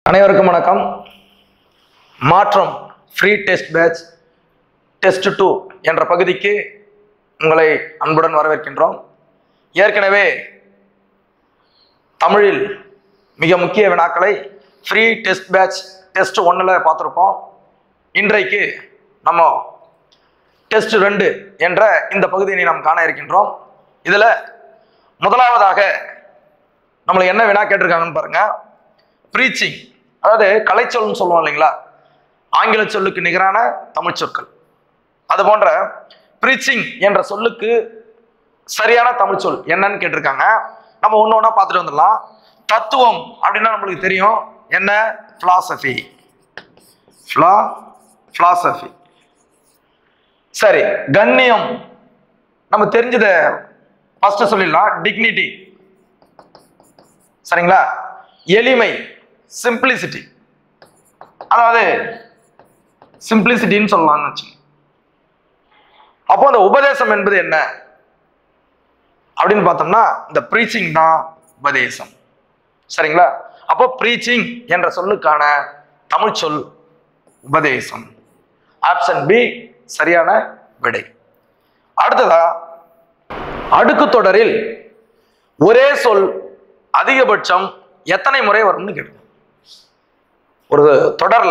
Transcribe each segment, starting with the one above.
அனைவருக்கும் வணக்கம் மாற்றம் free test batch test two என்ற பகுதிக்கு உங்களை அன்புடன் வரவேற்கின்றோம் ஏற்கனவே தமிழில் மிக முக்கிய வினாக்களை ஃப்ரீ டெஸ்ட் பேட்ச் டெஸ்ட் ஒன்றில் பார்த்துருப்போம் இன்றைக்கு நம்ம டெஸ்ட் ரெண்டு என்ற இந்த பகுதியினை நாம் காண இருக்கின்றோம் இதில் முதலாவதாக நம்மளுக்கு என்ன வினா கேட்டிருக்காங்கன்னு பாருங்க ப்ரீச்சிங் அதாவது கலைச்சொல்னு சொல்லுவோம் இல்லைங்களா ஆங்கில சொல்லுக்கு நிகரான தமிழ் சொற்கள் அது போன்ற ப்ரீச்சிங் என்ற சொல்லுக்கு சரியான தமிழ் சொல் என்னன்னு கேட்டிருக்காங்க நம்ம ஒன்று ஒன்றா பார்த்துட்டு வந்துடலாம் தத்துவம் அப்படின்னா நம்மளுக்கு தெரியும் என்ன philosophy ஃபிலா philosophy சரி கண்ணியம் நம்ம தெரிஞ்சதை ஃபர்ஸ்ட் சொல்லிடலாம் டிக்னிட்டி சரிங்களா எளிமை சிம்பிளிசிட்டி அதாவது சிம்பிளிசிட்டின்னு சொல்லலாம்னு வச்சுங்க அப்போ அந்த உபதேசம் என்பது என்ன அப்படின்னு பார்த்தோம்னா இந்த ப்ரீச்சிங் தான் உபதேசம் சரிங்களா அப்போ ப்ரீச்சிங் என்ற சொல்லுக்கான தமிழ் சொல் உபதேசம் ஆப்ஷன் பி சரியான விடை அடுத்ததா அடுக்கு தொடரில் ஒரே சொல் அதிகபட்சம் எத்தனை முறை வரும்னு கேட்கும் ஒரு தொடர்ல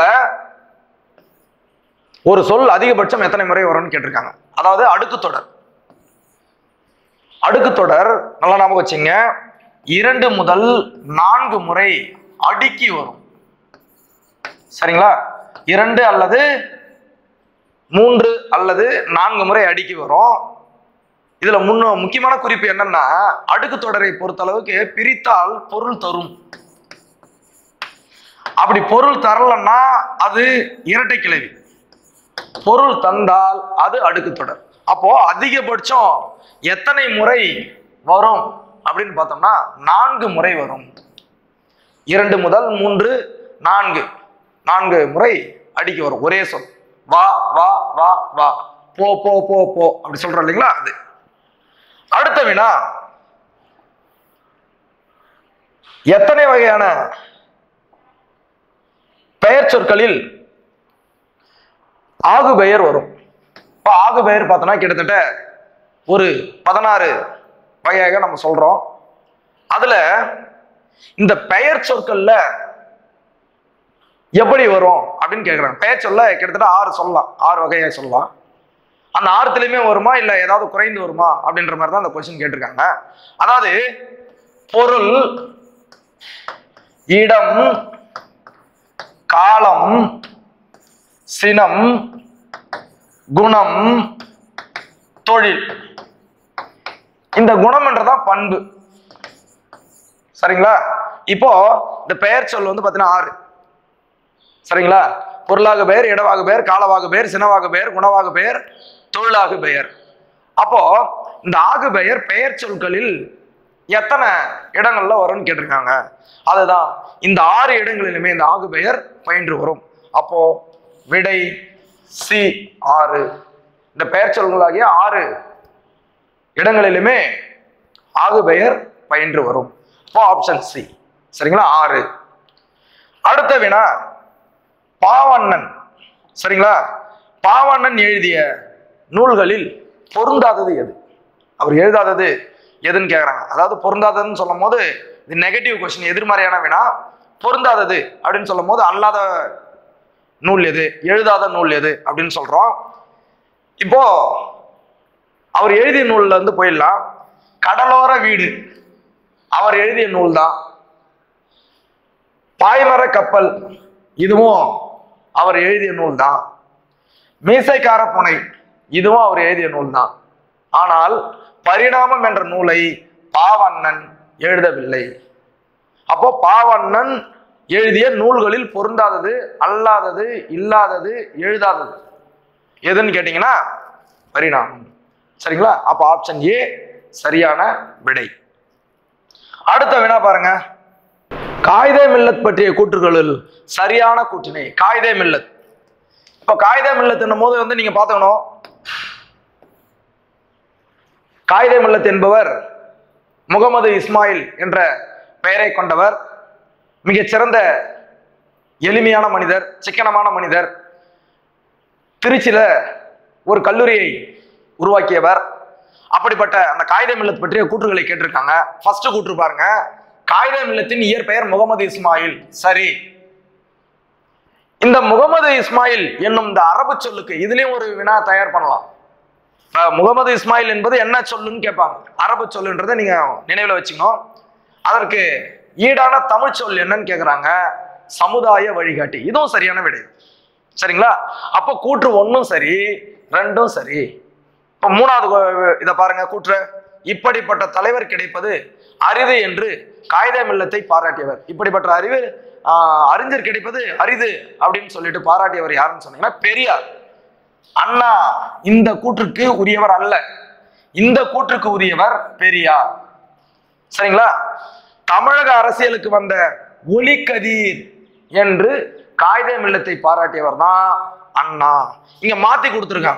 ஒரு சொல் அதிகபட்சம் எத்தனை முறை வரும்னு கேட்டிருக்காங்க அதாவது அடுக்கு தொடர் அடுக்கு தொடர் நல்லா ஞாபகம் வச்சுங்க இரண்டு முதல் நான்கு முறை அடுக்கி வரும் சரிங்களா இரண்டு அல்லது மூன்று அல்லது நான்கு முறை அடுக்கி வரும் இதுல முன்ன முக்கியமான குறிப்பு என்னன்னா அடுக்கு தொடரை பொறுத்த அளவுக்கு பிரித்தால் பொருள் தரும் அப்படி பொருள் தரலன்னா அது இரட்டை கிளவி பொருள் தந்தால் அது அடுக்கு தொடர் அப்போ அதிகபட்சம் எத்தனை முறை வரும் அப்படின்னு பார்த்தோம்னா நான்கு முறை வரும் இரண்டு முதல் மூன்று நான்கு நான்கு முறை அடிக்க வரும் ஒரே சொல் வா வா வா வா போ போ போ போ அப்படி சொல்றோம் இல்லைங்களா அது அடுத்த வினா எத்தனை வகையான பெயர் சொற்களில் ஆகு பெயர் வரும் இப்போ ஆகு பெயர் பார்த்தோம்னா கிட்டத்தட்ட ஒரு பதினாறு வகையாக நம்ம சொல்றோம் அதுல இந்த பெயர் சொற்கள்ல எப்படி வரும் அப்படின்னு கேட்குறாங்க பெயர் சொல்ல கிட்டத்தட்ட ஆறு சொல்லலாம் ஆறு வகையாக சொல்லலாம் அந்த ஆறுத்துலையுமே வருமா இல்லை ஏதாவது குறைந்து வருமா அப்படின்ற மாதிரி தான் அந்த கொஸ்டின் கேட்டிருக்காங்க அதாவது பொருள் இடம் காலம் சினம் குணம் தொழில் இந்த குணம் என்றதான் பண்பு சரிங்களா இப்போ இந்த பெயர் சொல் வந்து பார்த்தீங்கன்னா ஆறு சரிங்களா பொருளாக பெயர் இடவாக பெயர் காலவாக பெயர் சினவாக பெயர் குணவாக பெயர் தொழிலாகு பெயர் அப்போ இந்த ஆகு பெயர் பெயர் சொற்களில் எத்தனை இடங்கள்ல வரும்னு கேட்டிருக்காங்க அதுதான் இந்த ஆறு இடங்களிலுமே இந்த ஆகு பெயர் பயின்று வரும் அப்போ விடை சி ஆறு இந்த பெயர் சொற்களாகிய ஆறு இடங்களிலுமே ஆகு பெயர் பயின்று வரும் அப்போ ஆப்ஷன் சி சரிங்களா ஆறு அடுத்த வினா பாவண்ணன் சரிங்களா பாவண்ணன் எழுதிய நூல்களில் பொருந்தாதது எது அவர் எழுதாதது எதுன்னு கேட்குறாங்க அதாவது பொருந்தாததுன்னு சொல்லும் போது இது நெகட்டிவ் கொஸ்டின் எதிர்மறையான வினா பொருந்தாதது அப்படின்னு சொல்லும் போது அல்லாத நூல் எது எழுதாத நூல் எது அப்படின்னு சொல்றோம் இப்போ அவர் எழுதிய நூல்ல இருந்து போயிடலாம் கடலோர வீடு அவர் எழுதிய நூல் தான் பாய்மர கப்பல் இதுவும் அவர் எழுதிய நூல் தான் மீசைக்கார புனை இதுவும் அவர் எழுதிய நூல் தான் ஆனால் பரிணாமம் என்ற நூலை பாவண்ணன் எழுதவில்லை அப்போ பாவண்ணன் எழுதிய நூல்களில் பொருந்தாதது அல்லாதது இல்லாதது எழுதாதது எதுன்னு கேட்டீங்கன்னா பரிணாமம் சரிங்களா அப்போ ஆப்ஷன் ஏ சரியான விடை அடுத்த வினா பாருங்க காயிதே மில்லத் பற்றிய கூற்றுகளில் சரியான கூற்றினை காயிதே மில்லத் இப்போ காயிதே மில்லத் என்னும் போது வந்து நீங்க பார்த்துக்கணும் காயிதே மில்லத் என்பவர் முகமது இஸ்மாயில் என்ற பெயரை கொண்டவர் மிகச்சிறந்த எளிமையான மனிதர் சிக்கனமான மனிதர் திருச்சியில ஒரு கல்லூரியை உருவாக்கியவர் அப்படிப்பட்ட அந்த காகித மில்லத் பற்றிய கூற்றுகளை கேட்டிருக்காங்க ஃபர்ஸ்ட் கூற்று பாருங்க காகித மில்லத்தின் இயற்பெயர் முகமது இஸ்மாயில் சரி இந்த முகமது இஸ்மாயில் என்னும் இந்த அரபு சொல்லுக்கு இதுலயும் ஒரு வினா தயார் பண்ணலாம் இப்ப முகமது இஸ்மாயில் என்பது என்ன சொல்லுன்னு கேட்பாங்க அரபு சொல்லுன்றதை நீங்க நினைவுல வச்சுக்கணும் அதற்கு ஈடான தமிழ் சொல் என்னன்னு கேக்குறாங்க சமுதாய வழிகாட்டி இதுவும் சரியான விடை சரிங்களா அப்போ கூற்று ஒன்றும் சரி ரெண்டும் சரி இப்போ மூணாவது கொ- இதை பாருங்க கூற்று இப்படிப்பட்ட தலைவர் கிடைப்பது அரிது என்று காகித மில்லத்தை பாராட்டியவர் இப்படிப்பட்ட அறிவு ஆஹ், அறிஞர் கிடைப்பது அரிது அப்படின்னு சொல்லிட்டு பாராட்டியவர் யாருன்னு சொன்னீங்கன்னா பெரியார் அண்ணா இந்த கூற்றுக்கு உரியவர் அல்ல இந்த கூற்றுக்கு உரியவர் பெரியார் சரிங்களா தமிழக அரசியலுக்கு வந்த ஒளிக்கதிர் என்று காகித மில்லத்தை பாராட்டியவர் தான் அண்ணா இங்க மாத்தி கொடுத்துருக்காங்க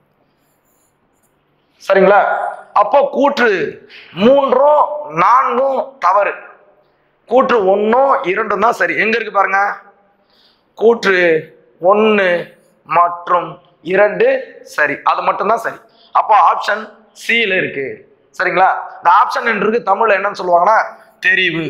சரிங்களா அப்போ கூற்று மூன்றும் நான்கும் தவறு கூற்று ஒன்றும் இரண்டும் தான் சரி எங்க இருக்கு பாருங்க கூற்று ஒன்று மற்றும் இரண்டு சரி அது மட்டும்தான் சரி அப்போ ஆப்ஷன் சியில் இருக்கு சரிங்களா இந்த ஆப்ஷன் இருக்கு தமிழ்ல என்னன்னு சொல்லுவாங்கன்னா தெரிவு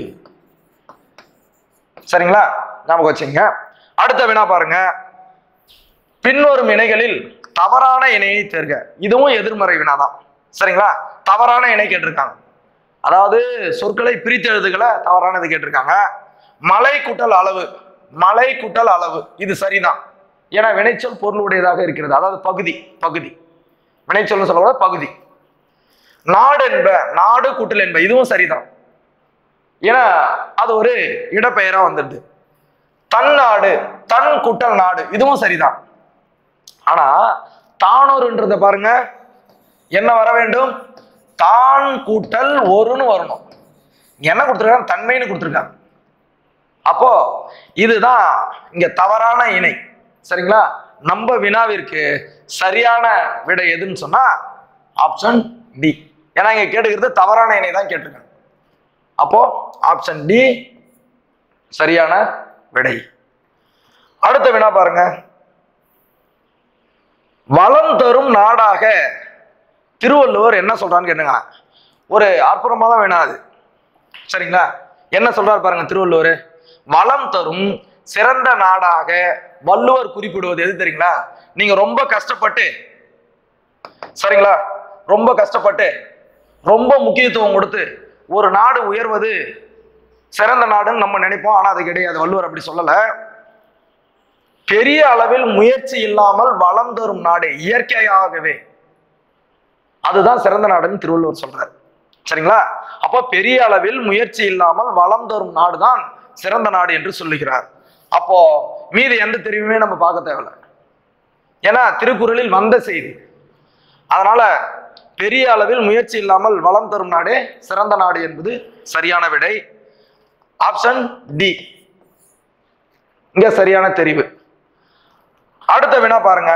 சரிங்களா ஞாபகம் வச்சுங்க அடுத்த வினா பாருங்க பின்வரும் இணைகளில் தவறான இணையை தேர்க இதுவும் எதிர்மறை வினாதான் சரிங்களா தவறான இணை கேட்டிருக்காங்க அதாவது சொற்களை பிரித்து எழுதுகளை தவறானது கேட்டிருக்காங்க மலை கூட்டல் அளவு மலை கூட்டல் அளவு இது சரிதான் ஏன்னா வினைச்சொல் பொருளுடையதாக இருக்கிறது அதாவது பகுதி பகுதி வினைச்சொல்னு சொல்லக்கூட பகுதி நாடு என்ப நாடு கூட்டல் என்ப இதுவும் சரிதான் ஏன்னா அது ஒரு இடப்பெயரா வந்துடுது தன் நாடு தன் கூட்டல் நாடு இதுவும் சரிதான் ஆனா தானூறுன்றத பாருங்க என்ன வர வேண்டும் தான் கூட்டல் ஒருன்னு வரணும் இங்க என்ன கொடுத்துருக்காங்க தன்மைன்னு கொடுத்துருக்காங்க அப்போ இதுதான் இங்க தவறான இணை சரிங்களா நம்ம வினாவிற்கு சரியான விடை எதுன்னு சொன்னா ஆப்ஷன் டி ஏன்னா இங்க கேட்டுக்கிறது தவறான இணை தான் கேட்டிருக்காங்க அப்போ ஆப்ஷன் டி சரியான விடை அடுத்த வினா பாருங்க வளம் தரும் நாடாக திருவள்ளுவர் என்ன சொல்றான்னு கேட்டுங்க ஒரு அற்புதமான வினா அது சரிங்களா என்ன சொல்றாரு பாருங்க திருவள்ளுவர் வளம் தரும் சிறந்த நாடாக வள்ளுவர் குறிப்பிடுவது எது தெரியுங்களா நீங்க ரொம்ப கஷ்டப்பட்டு சரிங்களா ரொம்ப கஷ்டப்பட்டு ரொம்ப முக்கியத்துவம் கொடுத்து ஒரு நாடு உயர்வது சிறந்த நாடுன்னு நம்ம நினைப்போம் ஆனா அது கிடையாது வள்ளுவர் அப்படி சொல்லல பெரிய அளவில் முயற்சி இல்லாமல் வளம் தரும் நாடு இயற்கையாகவே அதுதான் சிறந்த நாடுன்னு திருவள்ளுவர் சொல்றாரு சரிங்களா அப்போ பெரிய அளவில் முயற்சி இல்லாமல் வளம் தரும் நாடுதான் சிறந்த நாடு என்று சொல்லுகிறார் அப்போ மீதி எந்த தெரிவுமே நம்ம பார்க்க தேவையில்ல ஏன்னா திருக்குறளில் வந்த செய்தி அதனால பெரிய அளவில் முயற்சி இல்லாமல் வளம் தரும் நாடே சிறந்த நாடு என்பது சரியான விடை ஆப்ஷன் டி இங்க சரியான தெரிவு அடுத்த வினா பாருங்க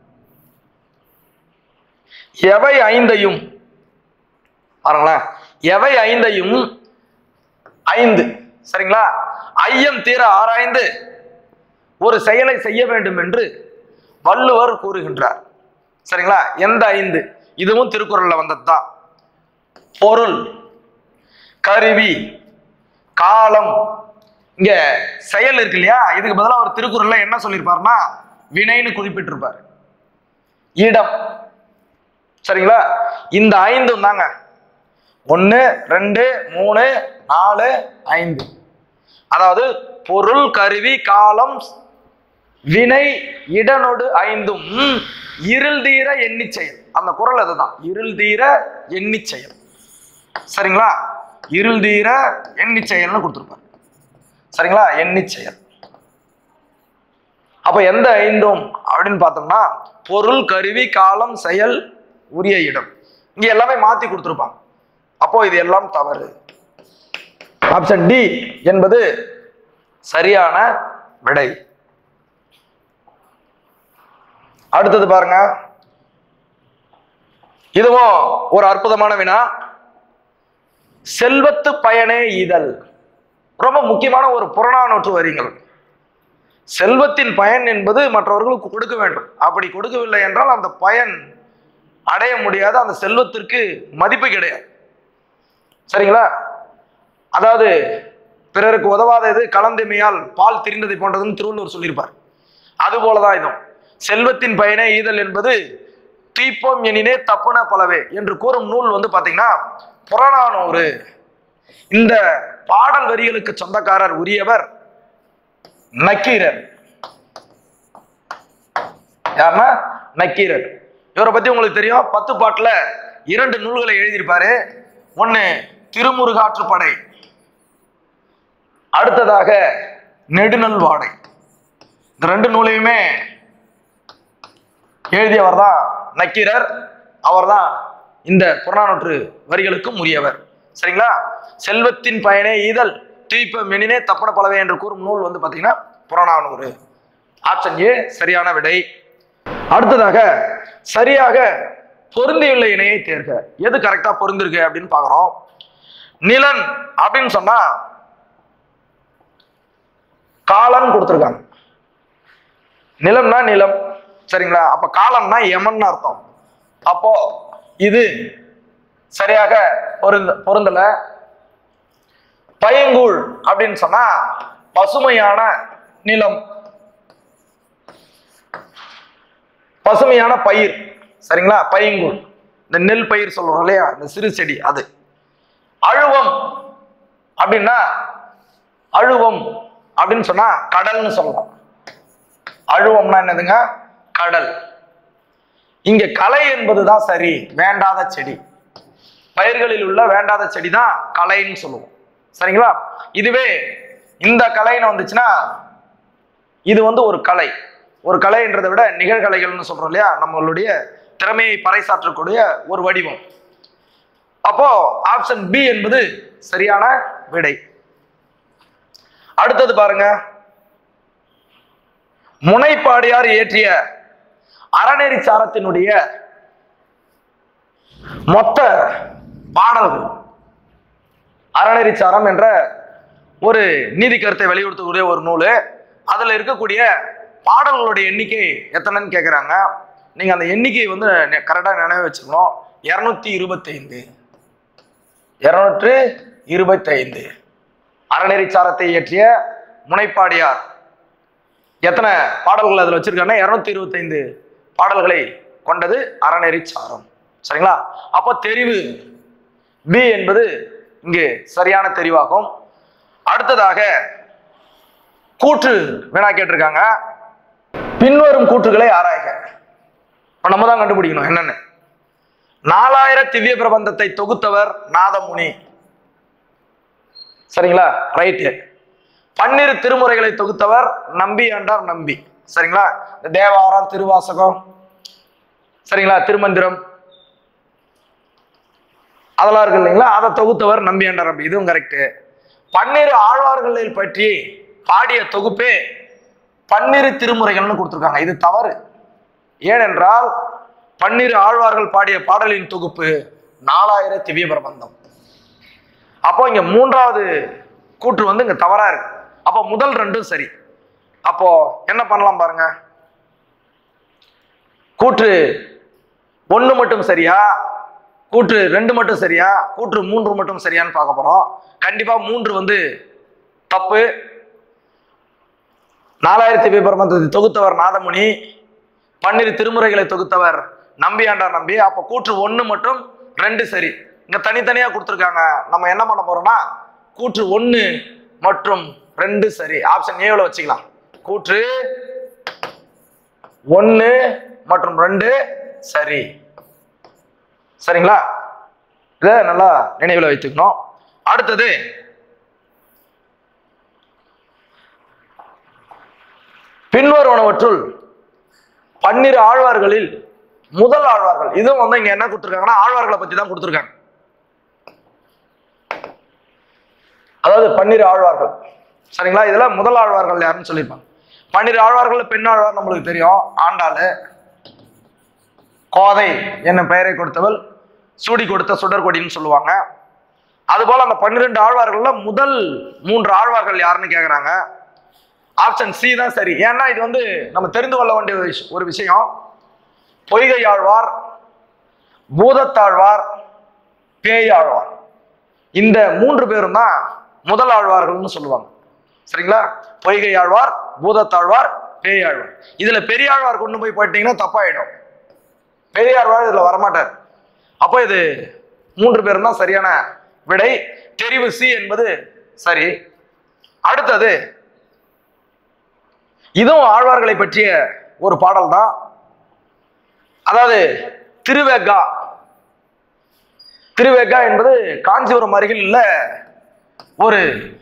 எவை ஐந்தையும் பாருங்களேன் எவை ஐந்தையும் ஐந்து சரிங்களா ஐயம் தீர ஆராய்ந்து ஒரு செயலை செய்ய வேண்டும் என்று வள்ளுவர் கூறுகின்றார் சரிங்களா எந்த ஐந்து இதுவும் திருக்குறள்ல வந்ததுதான் பொருள் கருவி காலம் இங்க செயல் இருக்கு இல்லையா இதுக்கு பதிலா ஒரு திருக்குறள்ல என்ன சொல்லியிருப்பாருன்னா வினைன்னு குறிப்பிட்டிருப்பார் இடம் சரிங்களா இந்த ஐந்தும் தாங்க ஒன்று ரெண்டு மூணு நாலு ஐந்து அதாவது பொருள் கருவி காலம் வினை இடனொடு ஐந்தும் இருள் தீர எண்ணி செயல் அந்த குறள் அதுதான் இருள் தீர எண்ணி செயல் சரிங்களா இருள் தீர எண்ணி செயல்னு கொடுத்துருப்பாரு சரிங்களா எண்ணி செயல் அப்ப எந்த ஐந்தும் அப்படின்னு பார்த்தோம்னா பொருள் கருவி காலம் செயல் உரிய இடம் இங்க எல்லாமே மாத்தி கொடுத்துருப்பாங்க அப்போ இது எல்லாம் தவறு ஆப்ஷன் டி என்பது சரியான விடை அடுத்தது பாருங்க இதுவும் ஒரு அற்புதமான வினா செல்வத்து பயனே ஈதல் ரொம்ப முக்கியமான ஒரு புறநானூற்று வரிகள் செல்வத்தின் பயன் என்பது மற்றவர்களுக்கு கொடுக்க வேண்டும் அப்படி கொடுக்கவில்லை என்றால் அந்த பயன் அடைய முடியாத அந்த செல்வத்திற்கு மதிப்பு கிடையாது சரிங்களா அதாவது பிறருக்கு உதவாதது கலந்தமையால் பால் திரிந்ததை போன்றதுன்னு திருவள்ளுவர் சொல்லியிருப்பார் அது போலதான் இதுவும் செல்வத்தின் பயனே ஈதல் என்பது தீப்பம் எனினே தப்புன பலவே என்று கூறும் நூல் வந்து பாத்தீங்கன்னா புறநானூறு இந்த பாடல் வரிகளுக்கு சொந்தக்காரர் உரியவர் நக்கீரர் யாருன்னா நக்கீரர் இவரை பத்தி உங்களுக்கு தெரியும் பத்து பாட்டுல இரண்டு நூல்களை எழுதியிருப்பாரு ஒன்னு திருமுருகாற்றுப்படை அடுத்ததாக நெடுநல் வாடை இந்த ரெண்டு நூலையுமே எழுதியவர் தான் நக்கீரர் அவர்தான் இந்த புறநானூற்று வரிகளுக்கும் உரியவர் சரிங்களா செல்வத்தின் பயனே ஈதல் தீப்ப மெனினே தப்பன பலவே என்று கூறும் நூல் வந்து பாத்தீங்கன்னா புறநானூறு ஆப்ஷன் ஏ சரியான விடை அடுத்ததாக சரியாக பொருந்தியுள்ள இணையை தேர்க எது கரெக்டா பொருந்திருக்கு அப்படின்னு பார்க்குறோம் நிலன் அப்படின்னு சொன்னா காலன் கொடுத்துருக்காங்க நிலம்னா நிலம் சரிங்களா அப்ப காலம்னா யமன் அர்த்தம் அப்போ இது சரியாக பொருந்த பொருந்தல பயங்கூழ் அப்படின்னு சொன்னா பசுமையான நிலம் பசுமையான பயிர் சரிங்களா பையங்கூழ் இந்த நெல் பயிர் சொல்றோம் இல்லையா இந்த சிறு செடி அது அழுவம் அப்படின்னா அழுவம் அப்படின்னு சொன்னா கடல்னு சொல்லலாம் அழுவம்னா என்னதுங்க கடல் இங்க கலை என்பதுதான் சரி வேண்டாத செடி பயிர்களில் உள்ள வேண்டாத செடி தான் கலைன்னு சொல்லுவோம் சரிங்களா இதுவே இந்த கலைன்னு வந்துச்சுன்னா இது வந்து ஒரு கலை ஒரு கலைன்றதை விட நிகழ்கலைகள்னு சொல்றோம் இல்லையா நம்மளுடைய திறமையை பறைசாற்றக்கூடிய ஒரு வடிவம் அப்போ ஆப்ஷன் பி என்பது சரியான விடை அடுத்தது பாருங்க முனைப்பாடியார் இயற்றிய அறநெறி சாரத்தினுடைய மொத்த பாடல்கள் அறநெறிச்சாரம் என்ற ஒரு நீதி கருத்தை வலியுறுத்தக்கூடிய ஒரு நூல் அதில் இருக்கக்கூடிய பாடல்களுடைய எண்ணிக்கை எத்தனைன்னு கேட்குறாங்க நீங்கள் அந்த எண்ணிக்கையை வந்து கரெக்டாக நினைவு வச்சுக்கணும் இரநூத்தி இருபத்தைந்து இருநூற்று இருபத்தைந்து அறநெறிச்சாரத்தை இயற்றிய முனைப்பாடியார் எத்தனை பாடல்கள் அதில் வச்சிருக்காங்கன்னா இரநூத்தி இருபத்தைந்து பாடல்களை கொண்டது அறநெறிச்சாரம் சரிங்களா அப்போ தெரிவு பி என்பது இங்கு சரியான தெரிவாகும் அடுத்ததாக கூற்று வினா கேட்டிருக்காங்க பின்வரும் கூற்றுகளை ஆராய்க இப்ப நம்ம தான் கண்டுபிடிக்கணும் என்னன்னு நாலாயிர திவ்ய பிரபந்தத்தை தொகுத்தவர் நாதமுனி சரிங்களா ரைட்டு பன்னிரு திருமுறைகளை தொகுத்தவர் நம்பி ஆண்டார் நம்பி சரிங்களா இந்த தேவாரம் திருவாசகம் சரிங்களா திருமந்திரம் அதெல்லாம் இருக்கு இல்லைங்களா அதை தொகுத்தவர் நம்பி ஆண்டார் நம்பி இதுவும் கரெக்டு பன்னிரு ஆழ்வார்களில் பற்றி பாடிய தொகுப்பே பன்னிரு திருமுறைகள்னு கொடுத்துருக்காங்க இது தவறு ஏனென்றால் பன்னிரு ஆழ்வார்கள் பாடிய பாடலின் தொகுப்பு நாலாயிர திவ்ய பிரபந்தம் அப்போ இங்க மூன்றாவது கூற்று வந்து இங்க தவறா இருக்கு அப்போ முதல் ரெண்டும் சரி அப்போ என்ன பண்ணலாம் பாருங்க கூற்று ஒன்று மட்டும் சரியா கூற்று ரெண்டு மட்டும் சரியா கூற்று மூன்று மட்டும் சரியான்னு பார்க்க போறோம் கண்டிப்பா மூன்று வந்து தப்பு நாலாயிரத்தி பிரபந்தத்தை தொகுத்தவர் நாதமுனி பன்னிரு திருமுறைகளை தொகுத்தவர் நம்பியாண்டார் நம்பி அப்போ கூற்று ஒன்று மட்டும் ரெண்டு சரி இங்க தனித்தனியா கொடுத்துருக்காங்க நம்ம என்ன பண்ண போறோம்னா கூற்று ஒன்று மற்றும் ரெண்டு சரி ஆப்ஷன் ஏவில் வச்சுக்கலாம் கூற்று ஒன்று மற்றும் ரெண்டு சரி சரிங்களா இதை நல்லா நினைவில் வைத்துக்கணும் அடுத்தது பின்வருவனவற்றுள் பன்னிரு ஆழ்வார்களில் முதல் ஆழ்வார்கள் இதுவும் வந்து இங்க என்ன கொடுத்துருக்காங்கன்னா ஆழ்வார்களை பத்தி தான் கொடுத்துருக்காங்க அதாவது பன்னிரு ஆழ்வார்கள் சரிங்களா இதுல முதல் ஆழ்வார்கள் யாருன்னு சொல்லியிருப்பாங்க பன்னிரு ஆழ்வார்கள் பெண் ஆழ்வார் நம்மளுக்கு தெரியும் ஆண்டாளு கோதை என்னும் பெயரை கொடுத்தவள் சூடி கொடுத்த சுடர்கொடின்னு சொல்லுவாங்க அதுபோல அந்த பன்னிரெண்டு ஆழ்வார்கள்ல முதல் மூன்று ஆழ்வார்கள் யாருன்னு கேக்குறாங்க ஆப்ஷன் சி தான் சரி ஏன்னா இது வந்து நம்ம தெரிந்து கொள்ள வேண்டிய ஒரு விஷ- ஒரு விஷயம் பொய்கையாழ்வார் பூதத்தாழ்வார் பேயாழ்வார் இந்த மூன்று பேரும் தான் முதல் ஆழ்வார்கள்னு சொல்லுவாங்க சரிங்களா பொய்கை ஆழ்வார் பூதத்தாழ்வார் பேயாழ்வார் இதுல பெரியாழ்வார் கொண்டு போய் போயிட்டீங்கன்னா தப்பாயிடும் பெரியாழ்வார் இதுல வரமாட்டார் அப்போ இது மூன்று பேரும் தான் சரியான விடை தெரிவு சி என்பது சரி அடுத்தது இதுவும் ஆழ்வார்களை பற்றிய ஒரு பாடல் தான் அதாவது திருவேகா திருவேகா என்பது காஞ்சிபுரம் அருகில் உள்ள ஒரு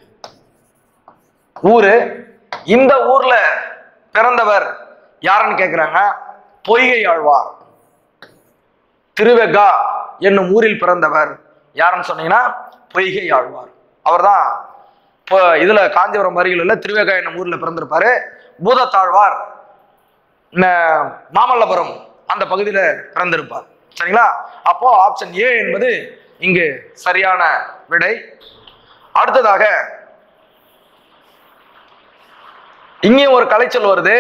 ஊரு இந்த ஊர்ல பிறந்தவர் யாருன்னு கேக்குறாங்க பொய்கை ஆழ்வார் திருவெகா என்னும் ஊரில் பிறந்தவர் யாருன்னு சொன்னீங்கன்னா பொய்கை ஆழ்வார் அவர்தான் இப்போ இதுல காஞ்சிபுரம் அருகில் உள்ள திருவேகா என்னும் ஊர்ல பிறந்திருப்பாரு பூதத்தாழ்வார் ந- மாமல்லபுரம் அந்த பகுதியில பிறந்திருப்பார் சரிங்களா அப்போ ஆப்ஷன் ஏ என்பது இங்கு சரியான விடை அடுத்ததாக இங்கேயும் ஒரு கலைச்சொல் வருது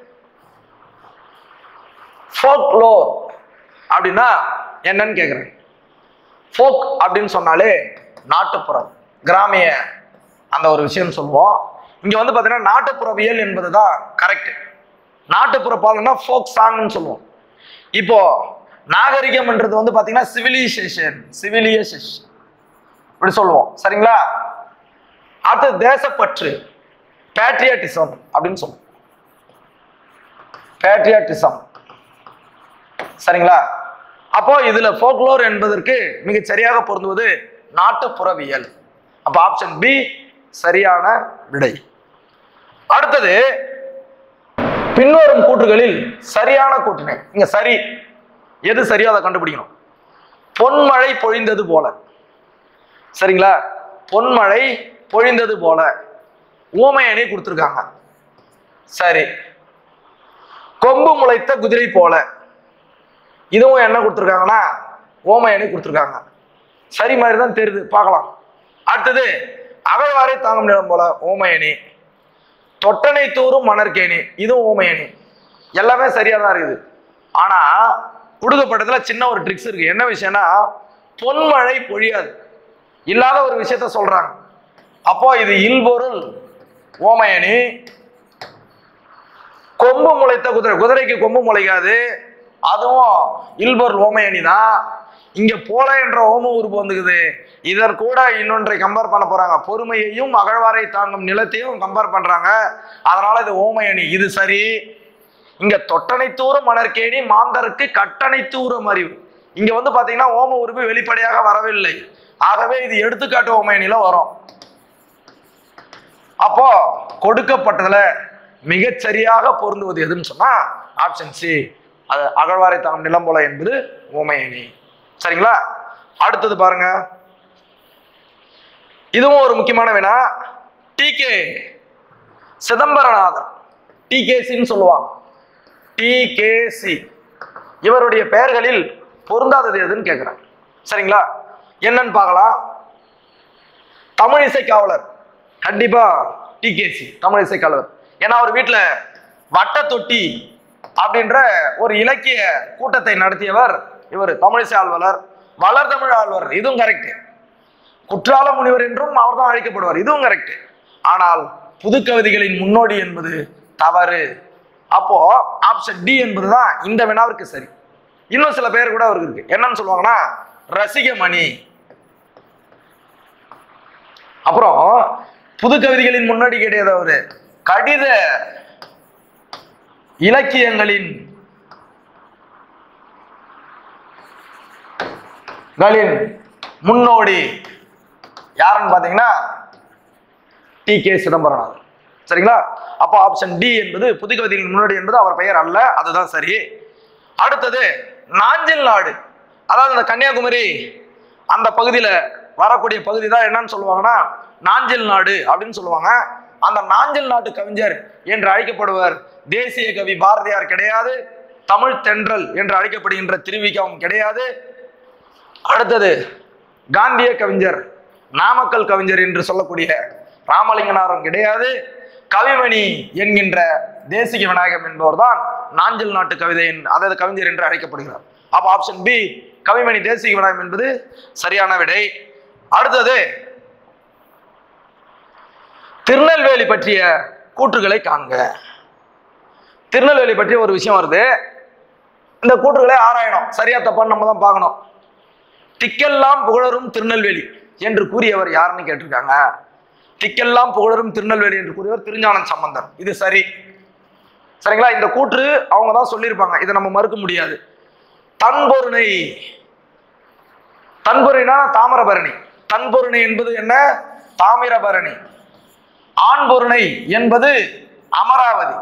ஃபோக்லோர் அப்படின்னா என்னன்னு கேக்குறேன் ஃபோக் அப்படின்னு சொன்னாலே நாட்டுப்புறம் கிராமிய அந்த ஒரு விஷயம் சொல்லுவோம் இங்க வந்து பாத்தீங்கன்னா நாட்டுப்புறவியல் என்பது தான் கரெக்ட் நாட்டுப்புற பாடல்னா ஃபோக் சாங்னு சொல்லுவோம் இப்போ நாகரிகம்ன்றது வந்து பாத்தீங்கன்னா சிவிலைசேஷன் சிவிலியேஷன் இப்படி சொல்லுவோம் சரிங்களா அடுத்து தேசப்பற்று பேட்ரியாட்டிசம் அப்படின்னு சொல்லுவோம் பேட்ரியாட்டிசம் சரிங்களா அப்போ இதுல ஃபோக்லோர் என்பதற்கு மிகச் சரியாக பொருந்துவது நாட்டுப்புறவியல் அப்ப ஆப்ஷன் பி சரியான விடை அடுத்தது பின்வரும் கூற்றுகளில் சரியான கூற்றினை இங்க சரி எது சரியோ அதை கண்டுபிடிக்கணும் பொன்மழை பொழிந்தது போல சரிங்களா பொன்மழை பொழிந்தது போல ஊமை அணி கொடுத்துருக்காங்க சரி கொம்பு முளைத்த குதிரை போல இதுவும் என்ன கொடுத்துருக்காங்கன்னா ஓமை அணி கொடுத்துருக்காங்க சரி மாதிரி தான் தெரியுது பார்க்கலாம் அடுத்தது அகழ்வாரை தாங்கும் நிலம் போல ஓமை அணி தொட்டனை தூரும் மணற்கேணி இதுவும் ஓமை அணி எல்லாமே சரியா தான் இருக்குது ஆனா கொடுக்கப்பட்டதுல சின்ன ஒரு ட்ரிக்ஸ் இருக்கு என்ன விஷயம்னா பொன்மழை பொழியாது இல்லாத ஒரு விஷயத்த சொல்றாங்க அப்போ இது இல்பொருள் ஓமையணி கொம்பு முளைத்த குதிரை குதிரைக்கு கொம்பு முளைக்காது அதுவும் இல்பொருள் ஓமையணி தான் இங்க போல என்ற ஓம உறுப்பு வந்துக்குது இதற் கூட இன்னொன்றை கம்பேர் பண்ண போறாங்க பொறுமையையும் அகழ்வாரை தாங்கும் நிலத்தையும் கம்பேர் பண்றாங்க அதனால இது ஓமையணி இது சரி இங்க தொட்டனை தூரம் மணற்கேணி மாந்தருக்கு கட்டணை தூரம் அறிவு இங்க வந்து பாத்தீங்கன்னா ஓம உறுப்பு வெளிப்படையாக வரவில்லை ஆகவே இது எடுத்துக்காட்டு ஓமையணில வரும் அப்போ கொடுக்கப்பட்டதுல மிகச் சரியாக பொருந்துவது எதுன்னு சொன்னா ஆப்ஷன் சி அது அகழ்வாரை தாங்கும் நிலம் போல என்பது ஓமையணி சரிங்களா அடுத்தது பாருங்க இதுவும் ஒரு முக்கியமான வினா டிகே சிதம்பரநாதன் டிகேசின்னு சொல்லுவாங்க டிகேசி இவருடைய பெயர்களில் பொருந்தாதது எதுன்னு கேட்குறேன் சரிங்களா என்னன்னு பார்க்கலாம் தமிழிசை காவலர் கண்டிப்பா டிகேசி தமிழிசை காவலர் ஏன்னா அவர் வீட்டில் வட்ட தொட்டி அப்படின்ற ஒரு இலக்கிய கூட்டத்தை நடத்தியவர் இவர் தமிழிசை ஆழ்வாளர் வளர்தமிழ் ஆழ்வார் இதுவும் கரெக்ட் குற்றால முனிவர் என்றும் அவர்தான் அழைக்கப்படுவார் இதுவும் கரெக்ட் ஆனால் புதுக்கவிதைகளின் முன்னோடி என்பது தவறு அப்போ ஆப்ஷன் டி என்பதுதான் இந்த வினாவிற்கு சரி இன்னும் சில பேர் கூட அவருக்கு இருக்கு என்னன்னு சொல்லுவாங்கன்னா ரசிகமணி அப்புறம் புது கவிதைகளின் முன்னாடி கிடையாது அவரு கடித இலக்கியங்களின் களின் முன்னோடி யாருன்னு பாத்தீங்கன்னா டி கே சிதம்பரநாதன் சரிங்களா அப்போ ஆப்ஷன் டி என்பது புது கவிதைகளின் முன்னோடி என்பது அவர் பெயர் அல்ல அதுதான் சரி அடுத்தது நாஞ்சில் நாடு அதாவது இந்த கன்னியாகுமரி அந்த பகுதியில வரக்கூடிய பகுதி தான் என்னன்னு சொல்லுவாங்கன்னா நாஞ்சில் நாடு அப்படின்னு சொல்லுவாங்க அந்த நாஞ்சில் நாட்டு கவிஞர் என்று அழைக்கப்படுவர் தேசிய கவி பாரதியார் கிடையாது தமிழ் தென்றல் என்று அழைக்கப்படுகின்ற திருவிக்காவும் கிடையாது அடுத்தது காந்திய கவிஞர் நாமக்கல் கவிஞர் என்று சொல்லக்கூடிய ராமலிங்கனாரும் கிடையாது கவிமணி என்கின்ற தேசிக விநாயகம் என்பவர் தான் நாஞ்சல் நாட்டு கவிதையின் அதாவது கவிஞர் என்று அழைக்கப்படுகிறார் அப்ப ஆப்ஷன் பி கவிமணி தேசிக விநாயகம் என்பது சரியான விடை அடுத்தது திருநெல்வேலி பற்றிய கூற்றுகளை காண்க திருநெல்வேலி பற்றிய ஒரு விஷயம் வருது இந்த கூற்றுகளை ஆராயணும் சரியா தப்பான்னு நம்ம தான் பார்க்கணும் திக்கெல்லாம் புகழரும் திருநெல்வேலி என்று கூறியவர் யாருன்னு கேட்டிருக்காங்க திக்கெல்லாம் புகழரும் திருநெல்வேலி என்று கூறியவர் திருஞானம் சம்பந்தர் இது சரி சரிங்களா இந்த கூற்று அவங்க தான் சொல்லியிருப்பாங்க இதை நம்ம மறுக்க முடியாது தன்பொருணை தன்பொருணைனா தாமிரபரணி தன்பொருணை என்பது என்ன தாமிரபரணி ஆண்பொருணை என்பது அமராவதி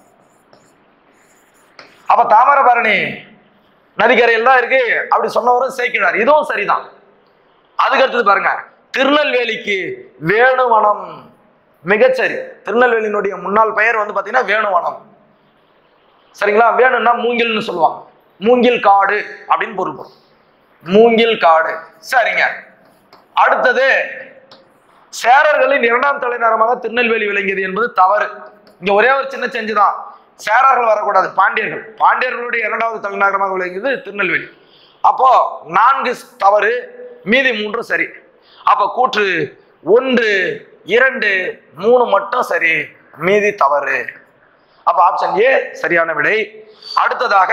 அப்ப தாமிரபரணி நதிக்கரையில் தான் இருக்கு அப்படி சொன்னவரும் சேர்க்கிறார் இதுவும் சரிதான் அதுக்கு அடுத்தது பாருங்க திருநெல்வேலிக்கு வேணுவனம் மிகச்சரி திருநெல்வேலியினுடைய முன்னாள் பெயர் வந்து பாத்தீங்கன்னா வேணுவனம் சரிங்களா வேணும்னா மூங்கில்னு சொல்லுவாங்க மூங்கில் காடு அப்படின்னு பொருள் வரும். மூங்கில் காடு சரிங்க அடுத்தது சேரர்களின் இரண்டாம் தலைநகரமாக திருநெல்வேலி விளங்கியது என்பது தவறு இங்க ஒரே ஒரு சின்ன செஞ்சு தான் சேரர்கள் வரக்கூடாது பாண்டியர்கள் பாண்டியர்களுடைய இரண்டாவது தலைநகரமாக விளங்கியது திருநெல்வேலி அப்போ நான்கு தவறு மீதி மூன்று சரி அப்ப கூற்று ஒன்று இரண்டு மூணு மட்டும் சரி மீதி தவறு அப்ப ஆப்ஷன் ஏ சரியான விடை அடுத்ததாக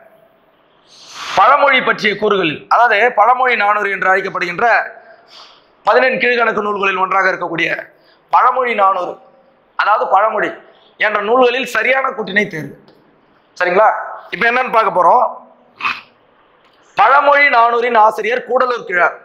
பழமொழி பற்றிய கூறுகள் அதாவது பழமொழி நானூறு என்று அழைக்கப்படுகின்ற பதினெண் கீழ்கணக்கு நூல்களில் ஒன்றாக இருக்கக்கூடிய பழமொழி நானூறு அதாவது பழமொழி என்ற நூல்களில் சரியான கூட்டினை தேர்வு சரிங்களா இப்போ என்னன்னு பார்க்க போறோம் பழமொழி நானூறின் ஆசிரியர் கூடலூர் கிழார்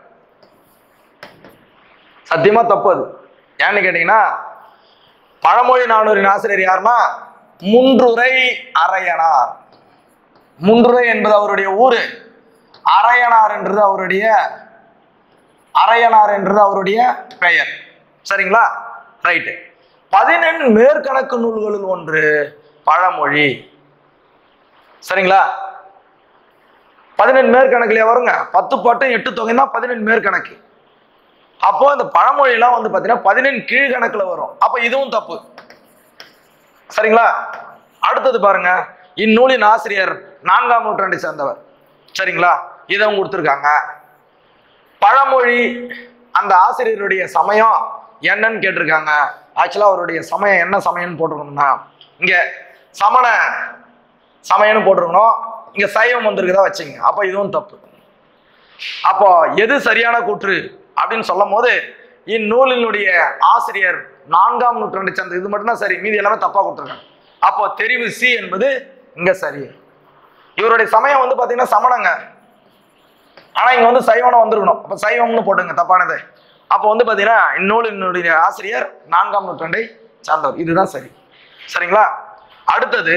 சத்தியமா தப்பு அது ஏன்னு கேட்டீங்கன்னா பழமொழி நானூறின் ஆசிரியர் யாருன்னா முன்றுரை அரையனார் முன்றுரை என்பது அவருடைய ஊரு அரையனார் என்றது அவருடைய அரையனார் என்றது அவருடைய பெயர் சரிங்களா ரைட்டு பதினெண் மேற்கணக்கு நூல்களில் ஒன்று பழமொழி சரிங்களா பதினெண் மேற்கணக்குலயே வருங்க பத்து பாட்டும் எட்டு தொகை தான் பதினெண் மேற்கணக்கு அப்போ இந்த பழமொழியெல்லாம் வந்து பார்த்தீங்கன்னா பதினெண் கீழ்கணக்குல வரும் அப்போ இதுவும் தப்பு சரிங்களா அடுத்தது பாருங்க இந்நூலின் ஆசிரியர் நான்காம் நூற்றாண்டை சேர்ந்தவர் சரிங்களா இதை கொடுத்துருக்காங்க பழமொழி அந்த ஆசிரியருடைய சமயம் என்னன்னு கேட்டிருக்காங்க ஆக்சுவலா அவருடைய சமயம் என்ன சமயம்னு போட்டிருக்கணும்னா இங்க சமண சமயம்னு போட்டிருக்கணும் இங்க சைவம் வந்திருக்குதா வச்சுங்க அப்ப இதுவும் தப்பு அப்போ எது சரியான கூற்று அப்படின்னு சொல்லும் போது இந்நூலினுடைய ஆசிரியர் நான்காம் நூற்றாண்டை சேர்ந்த இது மட்டும்தான் சரி மீதி எல்லாமே தப்பா கொடுத்துருக்காங்க அப்போ தெரிவு சி என்பது இங்க சரி இவருடைய சமயம் வந்து பாத்தீங்கன்னா சமணங்க ஆனா இங்க வந்து சைவனம் வந்திருக்கணும் அப்ப சைவம்னு போட்டுங்க தப்பானது அப்போ வந்து பாத்தீங்கன்னா இந்நூலினுடைய ஆசிரியர் நான்காம் நூற்றாண்டை சார்ந்தவர் இதுதான் சரி சரிங்களா அடுத்தது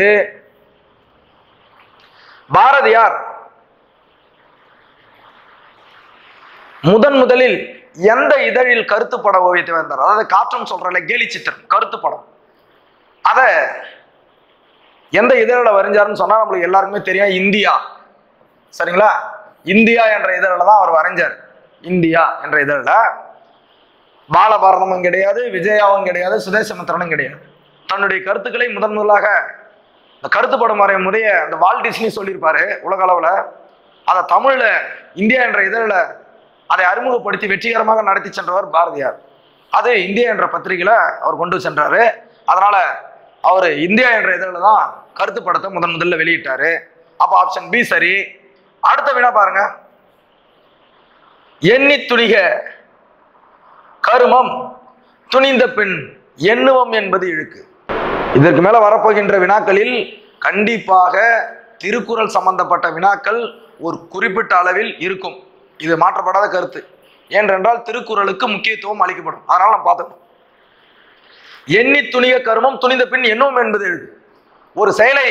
பாரதியார் முதன் முதலில் எந்த இதழில் கருத்து பட ஓவியத்தை வந்தார் அதாவது காற்றம் சொல்றல கேலி சித்திரம் கருத்து படம் அத எந்த இதழில் வரைஞ்சாருன்னு சொன்னா நம்மளுக்கு எல்லாருக்குமே தெரியும் இந்தியா சரிங்களா இந்தியா என்ற இதழில் தான் அவர் வரைஞ்சார் இந்தியா என்ற இதழில் பாலபாரதமும் கிடையாது விஜயாவும் கிடையாது சுதேசமித்திரனும் கிடையாது தன்னுடைய கருத்துக்களை முதன் முதலாக இந்த கருத்து படம் வரைய முறைய அந்த வால் டிஸ்னி சொல்லியிருப்பாரு உலக அளவில் அதை தமிழில் இந்தியா என்ற இதழில் அதை அறிமுகப்படுத்தி வெற்றிகரமாக நடத்தி சென்றவர் பாரதியார் அது இந்தியா என்ற பத்திரிகையில் அவர் கொண்டு சென்றாரு அதனால அவர் இந்தியா என்ற இதழில் தான் கருத்து படத்தை முதன் முதல்ல வெளியிட்டாரு அப்போ ஆப்ஷன் பி சரி அடுத்த வினா பாருங்க எண்ணி துணிக கருமம் துணிந்த பெண் எண்ணுவம் என்பது இழுக்கு இதற்கு மேல வரப்போகின்ற வினாக்களில் கண்டிப்பாக திருக்குறள் சம்பந்தப்பட்ட வினாக்கள் ஒரு குறிப்பிட்ட அளவில் இருக்கும் இது மாற்றப்படாத கருத்து ஏனென்றால் திருக்குறளுக்கு முக்கியத்துவம் அளிக்கப்படும் அதனால நம்ம பார்த்துக்கணும் எண்ணி துணிய கருமம் துணிந்த பின் எண்ணுவோம் என்பது எழுது ஒரு செயலை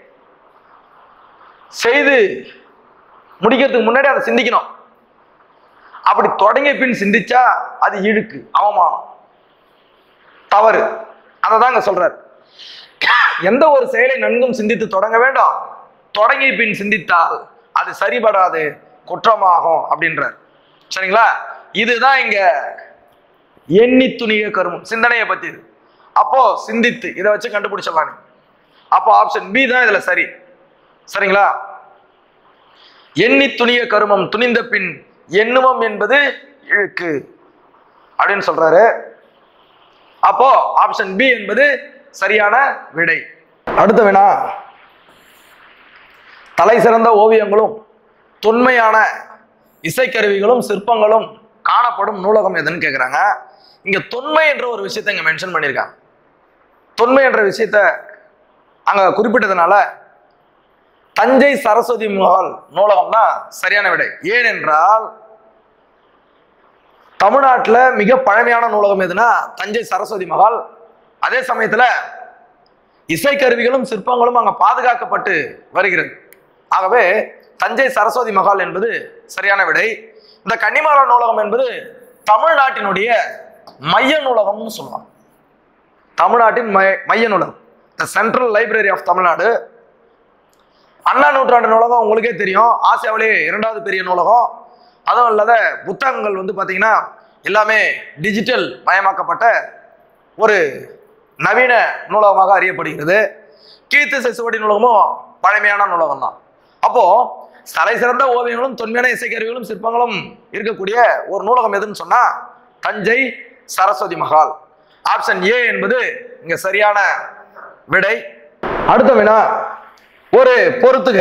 செய்து முடிக்கிறதுக்கு முன்னாடி அதை சிந்திக்கணும் அப்படி தொடங்கிய பின் சிந்திச்சா அது இழுக்கு அவமானம் தவறு அதை தான் இங்க சொல்றாரு எந்த ஒரு செயலை நன்கும் சிந்தித்து தொடங்க வேண்டும் தொடங்கிய பின் சிந்தித்தால் அது சரிபடாது குற்றமாகும் அப்படின்றார் சரிங்களா இதுதான் இங்க எண்ணி துணிய கருமம் சிந்தனையை பத்தி இது அப்போ சிந்தித்து இதை வச்சு கண்டுபிடிச்சிடலாம் நீ அப்போ ஆப்ஷன் பி தான் இதுல சரி சரிங்களா எண்ணி துணிய கருமம் துணிந்த பின் எண்ணுவம் என்பது இழுக்கு அப்படின்னு சொல்றாரு அப்போ ஆப்ஷன் பி என்பது சரியான விடை அடுத்த வினா தலை சிறந்த ஓவியங்களும் தொன்மையான இசைக்கருவிகளும் சிற்பங்களும் காணப்படும் நூலகம் எதுன்னு கேட்குறாங்க இங்க தொன்மை என்ற ஒரு விஷயத்தை இங்க மென்ஷன் பண்ணியிருக்காங்க தொன்மை என்ற விஷயத்த அங்க குறிப்பிட்டதுனால தஞ்சை சரஸ்வதி மகால் நூலகம் தான் சரியான விடை ஏனென்றால் தமிழ்நாட்டில் மிக பழமையான நூலகம் எதுனா தஞ்சை சரஸ்வதி மகால் அதே சமயத்துல இசைக்கருவிகளும் சிற்பங்களும் அங்க பாதுகாக்கப்பட்டு வருகிறது ஆகவே தஞ்சை சரஸ்வதி மகால் என்பது சரியான விடை இந்த கன்னிமாரா நூலகம் என்பது தமிழ்நாட்டினுடைய மைய நூலகம்னு சொல்லலாம் தமிழ்நாட்டின் மை- மைய நூலகம் the central library of Tamil Nadu Anna நூற்றாண்டு நூலகம் உங்களுக்கே தெரியும் ஆசியாவிலே இரண்டாவது பெரிய நூலகம் அதுவும் இல்லாத புத்தகங்கள் வந்து பார்த்தீங்கன்னா எல்லாமே டிஜிட்டல் மயமாக்கப்பட்ட ஒரு நவீன நூலகமாக அறியப்படுகிறது கீர்த்தி சுவடி நூலகமும் பழமையான நூலகம் தான் அப்போ தலை சிறந்த ஓவியங்களும் தொன்மையான இசைக்கருவிகளும் சிற்பங்களும் இருக்கக்கூடிய ஒரு நூலகம் எதுன்னு சொன்னா தஞ்சை சரஸ்வதி மகால் ஆப்ஷன் ஏ என்பது இங்க சரியான விடை அடுத்த வினா ஒரு பொறுத்துக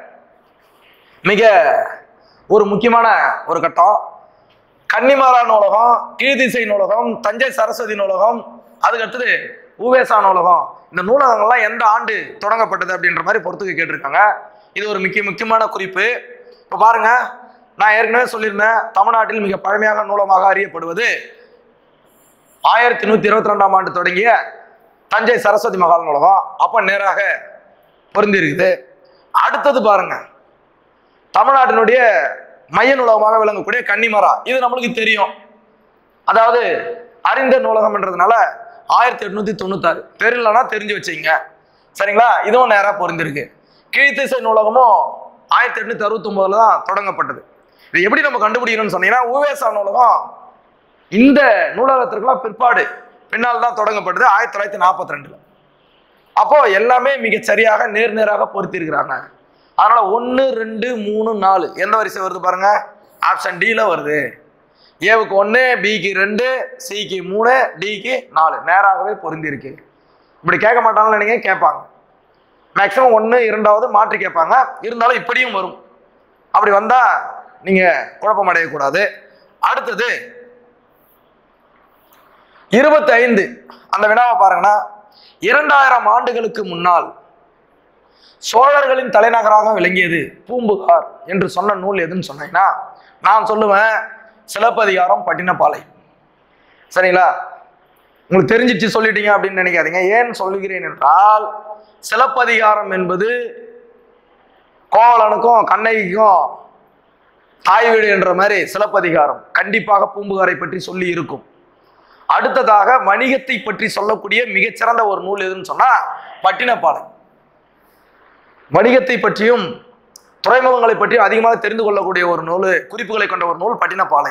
மிக ஒரு முக்கியமான ஒரு கட்டம் கன்னிமாரா நூலகம் கீழ்திசை நூலகம் தஞ்சை சரஸ்வதி நூலகம் அதுக்கு அடுத்தது உவேசா நூலகம் இந்த நூலகங்கள்லாம் எந்த ஆண்டு தொடங்கப்பட்டது அப்படின்ற மாதிரி பொறுத்துக்க கேட்டிருக்காங்க இது ஒரு முக்கிய முக்கியமான குறிப்பு இப்போ பாருங்க நான் ஏற்கனவே சொல்லியிருந்தேன் தமிழ்நாட்டில் மிக பழமையாக நூலகமாக அறியப்படுவது ஆயிரத்தி நூத்தி இருபத்தி ரெண்டாம் ஆண்டு தொடங்கிய தஞ்சை சரஸ்வதி மகால் நூலகம் அப்ப நேராக பொருந்தி இருக்குது அடுத்தது பாருங்க தமிழ்நாட்டினுடைய மைய நூலகமாக விளங்கக்கூடிய கன்னிமரா இது நம்மளுக்கு தெரியும் அதாவது அறிந்த நூலகம்ன்றதுனால ஆயிரத்தி எட்நூத்தி தொண்ணூத்தாறு தெரியலனா தெரிஞ்சு வச்சுங்க சரிங்களா இதுவும் நேரா பொருந்திருக்கு கீழ்த்திசை நூலகமும் ஆயிரத்தி எட்நூத்தி அறுபத்தி தான் தொடங்கப்பட்டது இது எப்படி நம்ம கண்டுபிடிக்கணும்னு சொன்னீங்கன்னா உவேசா நூலகம் இந்த நூலகத்திற்கெல்லாம் பிற்பாடு பின்னால் தான் தொடங்கப்பட்டது ஆயிரத்தி தொள்ளாயிரத்தி நாற்பத்தி ரெண்டுல அப்போ எல்லாமே மிக சரியாக நேர் நேராக பொருத்தி இருக்கிறாங்க அதனால ஒன்று ரெண்டு மூணு நாலு எந்த வரிசை வருது பாருங்க ஆப்ஷன் டில வருது ஏவுக்கு ஒன்று பிக்கு ரெண்டு சிக்கு மூணு டிக்கு நாலு நேராகவே பொருந்தி இருக்கு இப்படி கேட்க மாட்டாங்கன்னு நினைக்க கேட்பாங்க மேக்ஸிமம் ஒன்று இரண்டாவது மாற்றி கேட்பாங்க இருந்தாலும் இப்படியும் வரும் அப்படி வந்தா நீங்க குழப்பம் அடையக்கூடாது அடுத்தது இருபத்தி ஐந்து அந்த வினாவை பாருங்கன்னா இரண்டாயிரம் ஆண்டுகளுக்கு முன்னால் சோழர்களின் தலைநகராக விளங்கியது பூம்புகார் என்று சொன்ன நூல் எதுன்னு சொன்னீங்கன்னா நான் சொல்லுவேன் சிலப்பதிகாரம் பட்டினப்பாலை சரிங்களா உங்களுக்கு தெரிஞ்சிச்சு சொல்லிட்டீங்க அப்படின்னு நினைக்காதீங்க ஏன் சொல்லுகிறேன் என்றால் சிலப்பதிகாரம் என்பது கோவலனுக்கும் கண்ணகிக்கும் தாய் வீடு என்ற மாதிரி சிலப்பதிகாரம் கண்டிப்பாக பூம்புகாரை பற்றி சொல்லி இருக்கும் அடுத்ததாக வணிகத்தை பற்றி சொல்லக்கூடிய மிகச்சிறந்த ஒரு நூல் எதுன்னு சொன்னா பட்டினப்பாலை வணிகத்தை பற்றியும் துறைமுகங்களை பற்றியும் அதிகமாக தெரிந்து கொள்ளக்கூடிய ஒரு நூல் குறிப்புகளை கொண்ட ஒரு நூல் பட்டினப்பாலை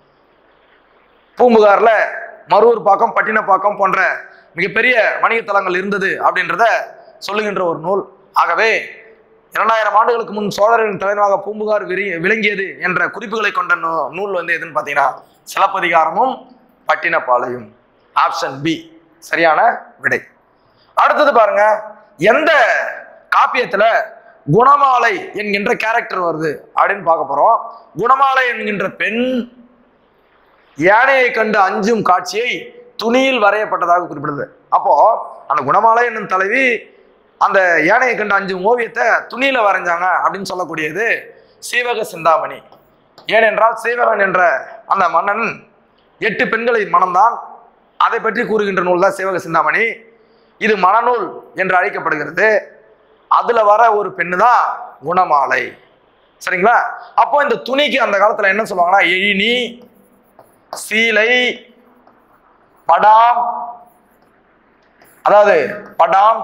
பூம்புகார்ல மருவூர் பாக்கம் பட்டினப்பாக்கம் போன்ற மிகப்பெரிய வணிக தலங்கள் இருந்தது அப்படின்றத சொல்லுகின்ற ஒரு நூல் ஆகவே இரண்டாயிரம் ஆண்டுகளுக்கு முன் சோழரின் தலைவராக பூம்புகார் விரி விளங்கியது என்ற குறிப்புகளை கொண்ட நூ- நூல் வந்து எதுன்னு பார்த்தீங்கன்னா சிலப்பதிகாரமும் பட்டினப்பாளையும் ஆப்ஷன் பி சரியான விடை அடுத்தது பாருங்க எந்த காப்பியத்துல குணமாலை என்கின்ற கேரக்டர் வருது அப்படின்னு பார்க்க போறோம் குணமாலை என்கின்ற பெண் யானையை கண்டு அஞ்சும் காட்சியை துணியில் வரையப்பட்டதாக குறிப்பிடுது அப்போ அந்த குணமாலை என்னும் தலைவி அந்த யானையை கண்டு அஞ்சும் ஓவியத்தை துணியில வரைஞ்சாங்க அப்படின்னு சொல்லக்கூடியது சீவக சிந்தாமணி ஏனென்றால் சீவகன் என்ற அந்த மன்னன் எட்டு பெண்களை மணந்தான் அதை பற்றி கூறுகின்ற நூல் தான் சீவக சிந்தாமணி இது மணநூல் என்று அழைக்கப்படுகிறது அதுல வர ஒரு பெண்ணு தான் குணமாலை சரிங்களா அப்போ இந்த துணிக்கு அந்த காலத்துல என்ன சொல்லுவாங்கன்னா எழினி சீலை படாம் அதாவது படாம்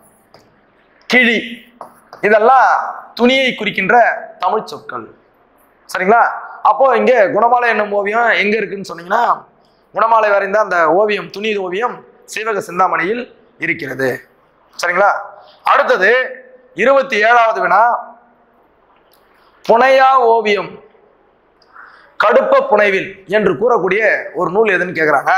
கிழி இதெல்லாம் துணியை குறிக்கின்ற தமிழ் சொற்கள் சரிங்களா அப்போ இங்க குணமாலை என்னும் ஓவியம் எங்க இருக்குன்னு சொன்னீங்கன்னா குணமாலை வரைந்த அந்த ஓவியம் துணி ஓவியம் சீவக சிந்தாமணியில் இருக்கிறது சரிங்களா அடுத்தது இருபத்தி ஏழாவது வினா புனையா ஓவியம் கடுப்ப புனைவில் என்று கூறக்கூடிய ஒரு நூல் எதுன்னு கேட்குறாங்க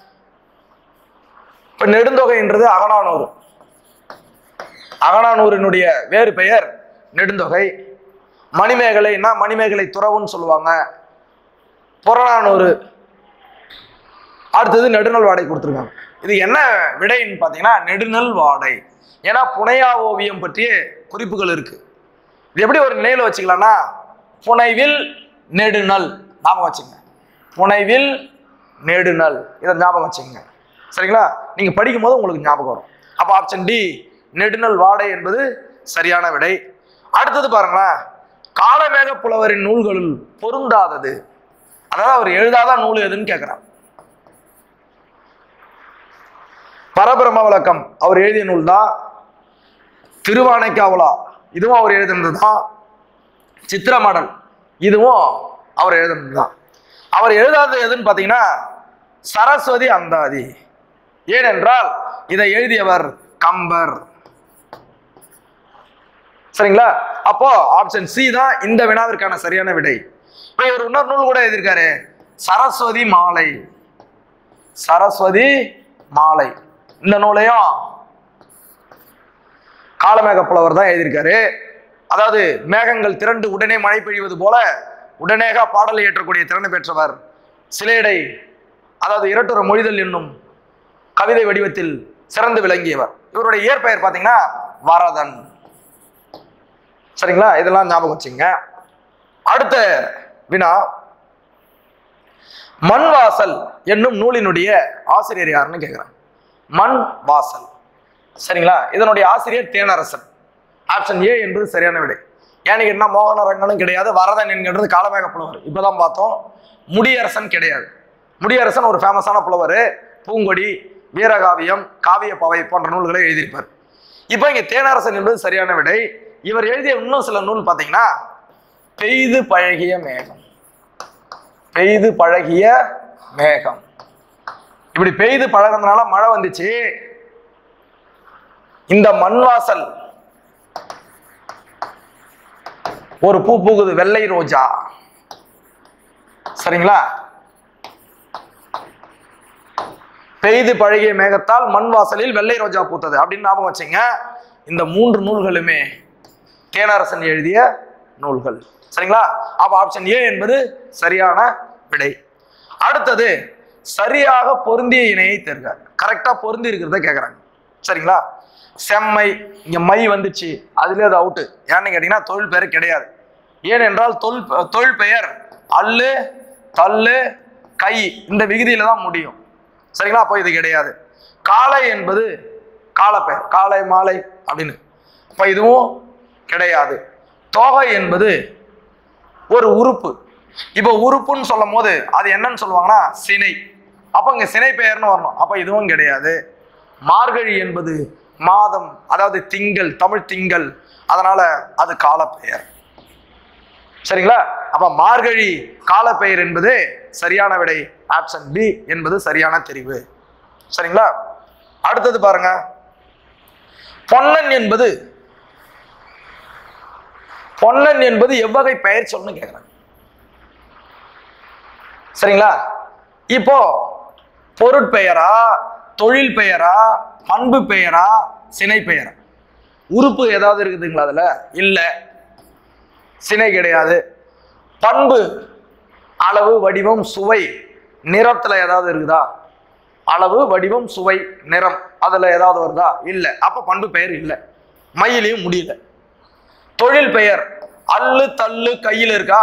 இப்ப நெடுந்தொகைன்றது அகநானூறு அகநானூரினுடைய வேறு பெயர் நெடுந்தொகை மணிமேகலைன்னா மணிமேகலை துறவுன்னு சொல்லுவாங்க புறநானூறு அடுத்தது நெடுநல் வாடை கொடுத்துருக்காங்க இது என்ன விடைன்னு பார்த்தீங்கன்னா நெடுநல் வாடை ஏன்னா புனையா ஓவியம் பற்றிய குறிப்புகள் இருக்கு இது எப்படி ஒரு நிலையில வச்சுக்கலாம்னா புனைவில் நெடுநல் ஞாபகம் வச்சுங்க புனைவில் நெடுநல் இதை ஞாபகம் வச்சுங்க சரிங்களா நீங்க படிக்கும் போது உங்களுக்கு ஞாபகம் வரும் அப்போ ஆப்ஷன் டி நெடுநல் வாடை என்பது சரியான விடை அடுத்தது பாருங்களேன் காலமேக புலவரின் நூல்களுள் பொருந்தாதது அதாவது அவர் எழுதாத நூல் எதுன்னு கேட்கிறார் பரபிரம விளக்கம் அவர் எழுதிய நூல் தான் திருவானைக்காவலா இதுவும் அவர் எழுதினது தான் சித்திரமாடல் இதுவும் அவர் எழுதினது தான் அவர் எழுதாதது எதுன்னு பார்த்தீங்கன்னா சரஸ்வதி அந்தாதி ஏனென்றால் இதை எழுதியவர் கம்பர் சரிங்களா அப்போ ஆப்ஷன் சி தான் இந்த வினாவிற்கான சரியான விடை இப்போ இவர் இன்னொரு நூல் கூட எழுதியிருக்காரு சரஸ்வதி மாலை சரஸ்வதி மாலை இந்த நூலையும் காலமேக புலவர் தான் எழுதியிருக்காரு அதாவது மேகங்கள் திரண்டு உடனே மழை பெய்வது போல உடனேக பாடலை ஏற்றக்கூடிய திறனை பெற்றவர் சிலேடை அதாவது இரட்டுற மொழிதல் என்னும் கவிதை வடிவத்தில் சிறந்து விளங்கியவர் இவருடைய இயற்பெயர் பார்த்தீங்கன்னா வரதன் சரிங்களா இதெல்லாம் ஞாபகம் வச்சுங்க அடுத்த வினா மண் வாசல் என்னும் நூலினுடைய ஆசிரியர் யாருன்னு கேட்குறேன் மண் வாசல் சரிங்களா இதனுடைய ஆசிரியர் தேனரசன் ஆப்ஷன் ஏ என்பது சரியான விடை ஏன்னு கேட்டா மோகனரங்கனும் கிடையாது வரதன் என்கிறது காலமேக புலவர் இப்போதான் பார்த்தோம் முடியரசன் கிடையாது முடியரசன் ஒரு ஃபேமஸான புலவர் பூங்கொடி வீரகாவியம் காவிய பவை போன்ற நூல்களை எழுதியிருப்பார் இப்போ இங்க தேனரசன் என்பது சரியான விடை இவர் எழுதிய இன்னும் சில நூல் பார்த்தீங்கன்னா பெய்து பழகிய மேகம் பெய்து பழகிய மேகம் இப்படி பெய்து பழகிறதுனால மழை வந்துச்சு இந்த மண்வாசல் ஒரு பூ பூக்குது வெள்ளை ரோஜா சரிங்களா பெய்து பழகிய மேகத்தால் மண் வாசலில் வெள்ளை ரோஜா பூத்தது அப்படின்னு ஞாபகம் வச்சுங்க இந்த மூன்று நூல்களுமே தேனரசன் எழுதிய நூல்கள் சரிங்களா அப்ப ஆப்ஷன் ஏ என்பது சரியான விடை அடுத்தது சரியாக பொருந்திய இணையை தேர்க கரெக்டா பொருந்தி இருக்கிறத கேட்குறாங்க சரிங்களா செம்மை இங்க மை வந்துச்சு அதுல அது அவுட்டு ஏன்னு கேட்டீங்கன்னா தொழில் பெயர் கிடையாது ஏனென்றால் தொல் தொழில் பெயர் அல்லு தள்ளு கை இந்த விகுதியில தான் முடியும் சரிங்களா அப்போ இது கிடையாது காலை என்பது காலப்பெயர் காலை மாலை அப்படின்னு அப்போ இதுவும் கிடையாது தொகை என்பது ஒரு உறுப்பு இப்போ உறுப்புன்னு சொல்லும் போது அது என்னன்னு சொல்லுவாங்கன்னா சினை அப்போ இங்க சினை பெயர்னு வரணும் அப்போ இதுவும் கிடையாது மார்கழி என்பது மாதம் அதாவது திங்கள் தமிழ் திங்கள் அதனால அது காலப்பெயர் சரிங்களா அப்ப மார்கழி காலப்பெயர் என்பது சரியான விடை ஆப்ஷன் பி என்பது சரியான தெரிவு சரிங்களா அடுத்தது பாருங்க பொன்னன் என்பது பொன்னன் என்பது எவ்வகை பெயர் சொல்லுன்னு கேட்குறேன் சரிங்களா இப்போ பொருட்பெயரா தொழில் பெயரா பண்பு பெயரா சினை பெயரா உறுப்பு ஏதாவது இருக்குதுங்களா அதுல இல்லை சினை கிடையாது பண்பு அளவு வடிவம் சுவை நிறத்துல ஏதாவது இருக்குதா அளவு வடிவம் சுவை நிறம் அதுல ஏதாவது வருதா இல்லை அப்ப பண்பு பெயர் இல்லை மயிலையும் முடியல தொழில் பெயர் அல்லு தள்ளு கையில் இருக்கா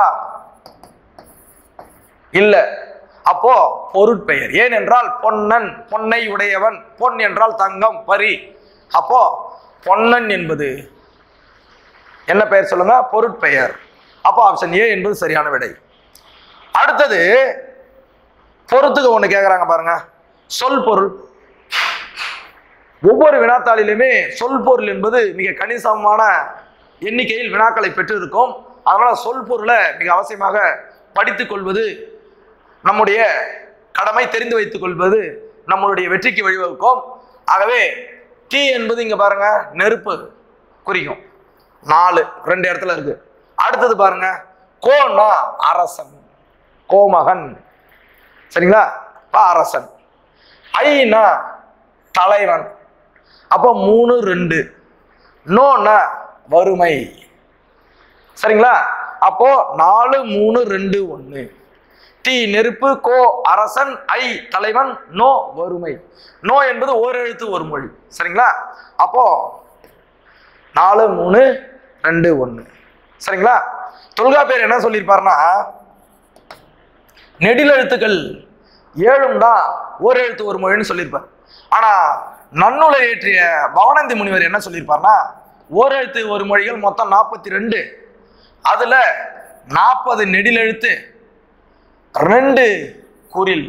இல்ல அப்போ பொருட்பெயர் ஏனென்றால் பொன்னன் பொன்னை உடையவன் பொன் என்றால் தங்கம் பரி அப்போ பொன்னன் என்பது என்ன பெயர் சொல்லுங்க பொருட்பெயர் அப்போ ஆப்ஷன் ஏ என்பது சரியான விடை அடுத்தது பொறுத்துக்கு ஒண்ணு கேக்குறாங்க பாருங்க சொல் பொருள் ஒவ்வொரு வினாத்தாளிலுமே சொல் பொருள் என்பது மிக கணிசமான எண்ணிக்கையில் வினாக்களை பெற்றிருக்கும் அதனால சொல் பொருளை மிக அவசியமாக படித்துக் கொள்வது நம்முடைய கடமை தெரிந்து வைத்துக் கொள்வது நம்மளுடைய வெற்றிக்கு வழிவகுக்கும் ஆகவே தீ என்பது இங்க பாருங்க நெருப்பு குறிக்கும் நாலு ரெண்டு இடத்துல இருக்கு அடுத்தது பாருங்க கோன்னா அரசன் கோமகன் சரிங்களா அப்ப அரசன் ஐனா தலைவன் அப்போ மூணு ரெண்டு நோன்னா வறுமை சரிங்களா அப்போ நாலு மூணு ரெண்டு ஒன்று தீ நெருப்பு கோ அரசன் ஐ தலைவன் நோ வறுமை நோ என்பது ஓரெழுத்து ஒரு மொழி சரிங்களா அப்போ நாலு மூணு ரெண்டு ஒன்று சரிங்களா தொல்காப்பியர் என்ன சொல்லியிருப்பாருன்னா நெடிலெழுத்துக்கள் ஏழும் தான் ஓரெழுத்து ஒரு மொழின்னு சொல்லியிருப்பார் ஆனா நன்னூலை இயற்றிய பவனந்தி முனிவர் என்ன சொல்லியிருப்பார்னா ஓரெழுத்து ஒரு மொழிகள் மொத்தம் நாற்பத்தி ரெண்டு அதுல நாற்பது நெடிலெழுத்து ரெண்டு குறில்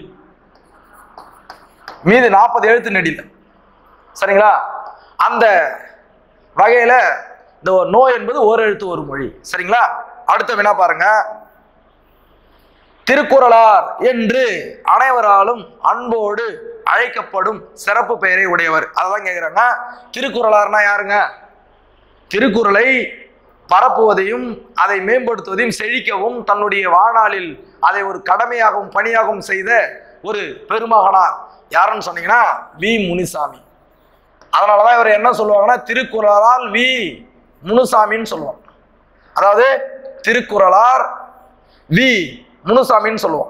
மீது நாற்பது எழுத்து நெடில் சரிங்களா அந்த வகையில இந்த ஒரு நோய் என்பது ஒரு எழுத்து ஒரு மொழி சரிங்களா அடுத்த வினா பாருங்க திருக்குறளார் என்று அனைவராலும் அன்போடு அழைக்கப்படும் சிறப்பு பெயரை உடையவர் அதான் கேக்குறாங்க திருக்குறளார்னா யாருங்க திருக்குறளை பரப்புவதையும் அதை மேம்படுத்துவதையும் செழிக்கவும் தன்னுடைய வாழ்நாளில் அதை ஒரு கடமையாகவும் பணியாகவும் செய்த ஒரு பெருமகனார் யாருன்னு சொன்னீங்கன்னா வி முனிசாமி அதனாலதான் இவர் என்ன சொல்லுவாங்கன்னா திருக்குறளால் வி முனுசாமின்னு சொல்லுவாங்க அதாவது திருக்குறளார் வி முனுசாமின்னு சொல்லுவோம்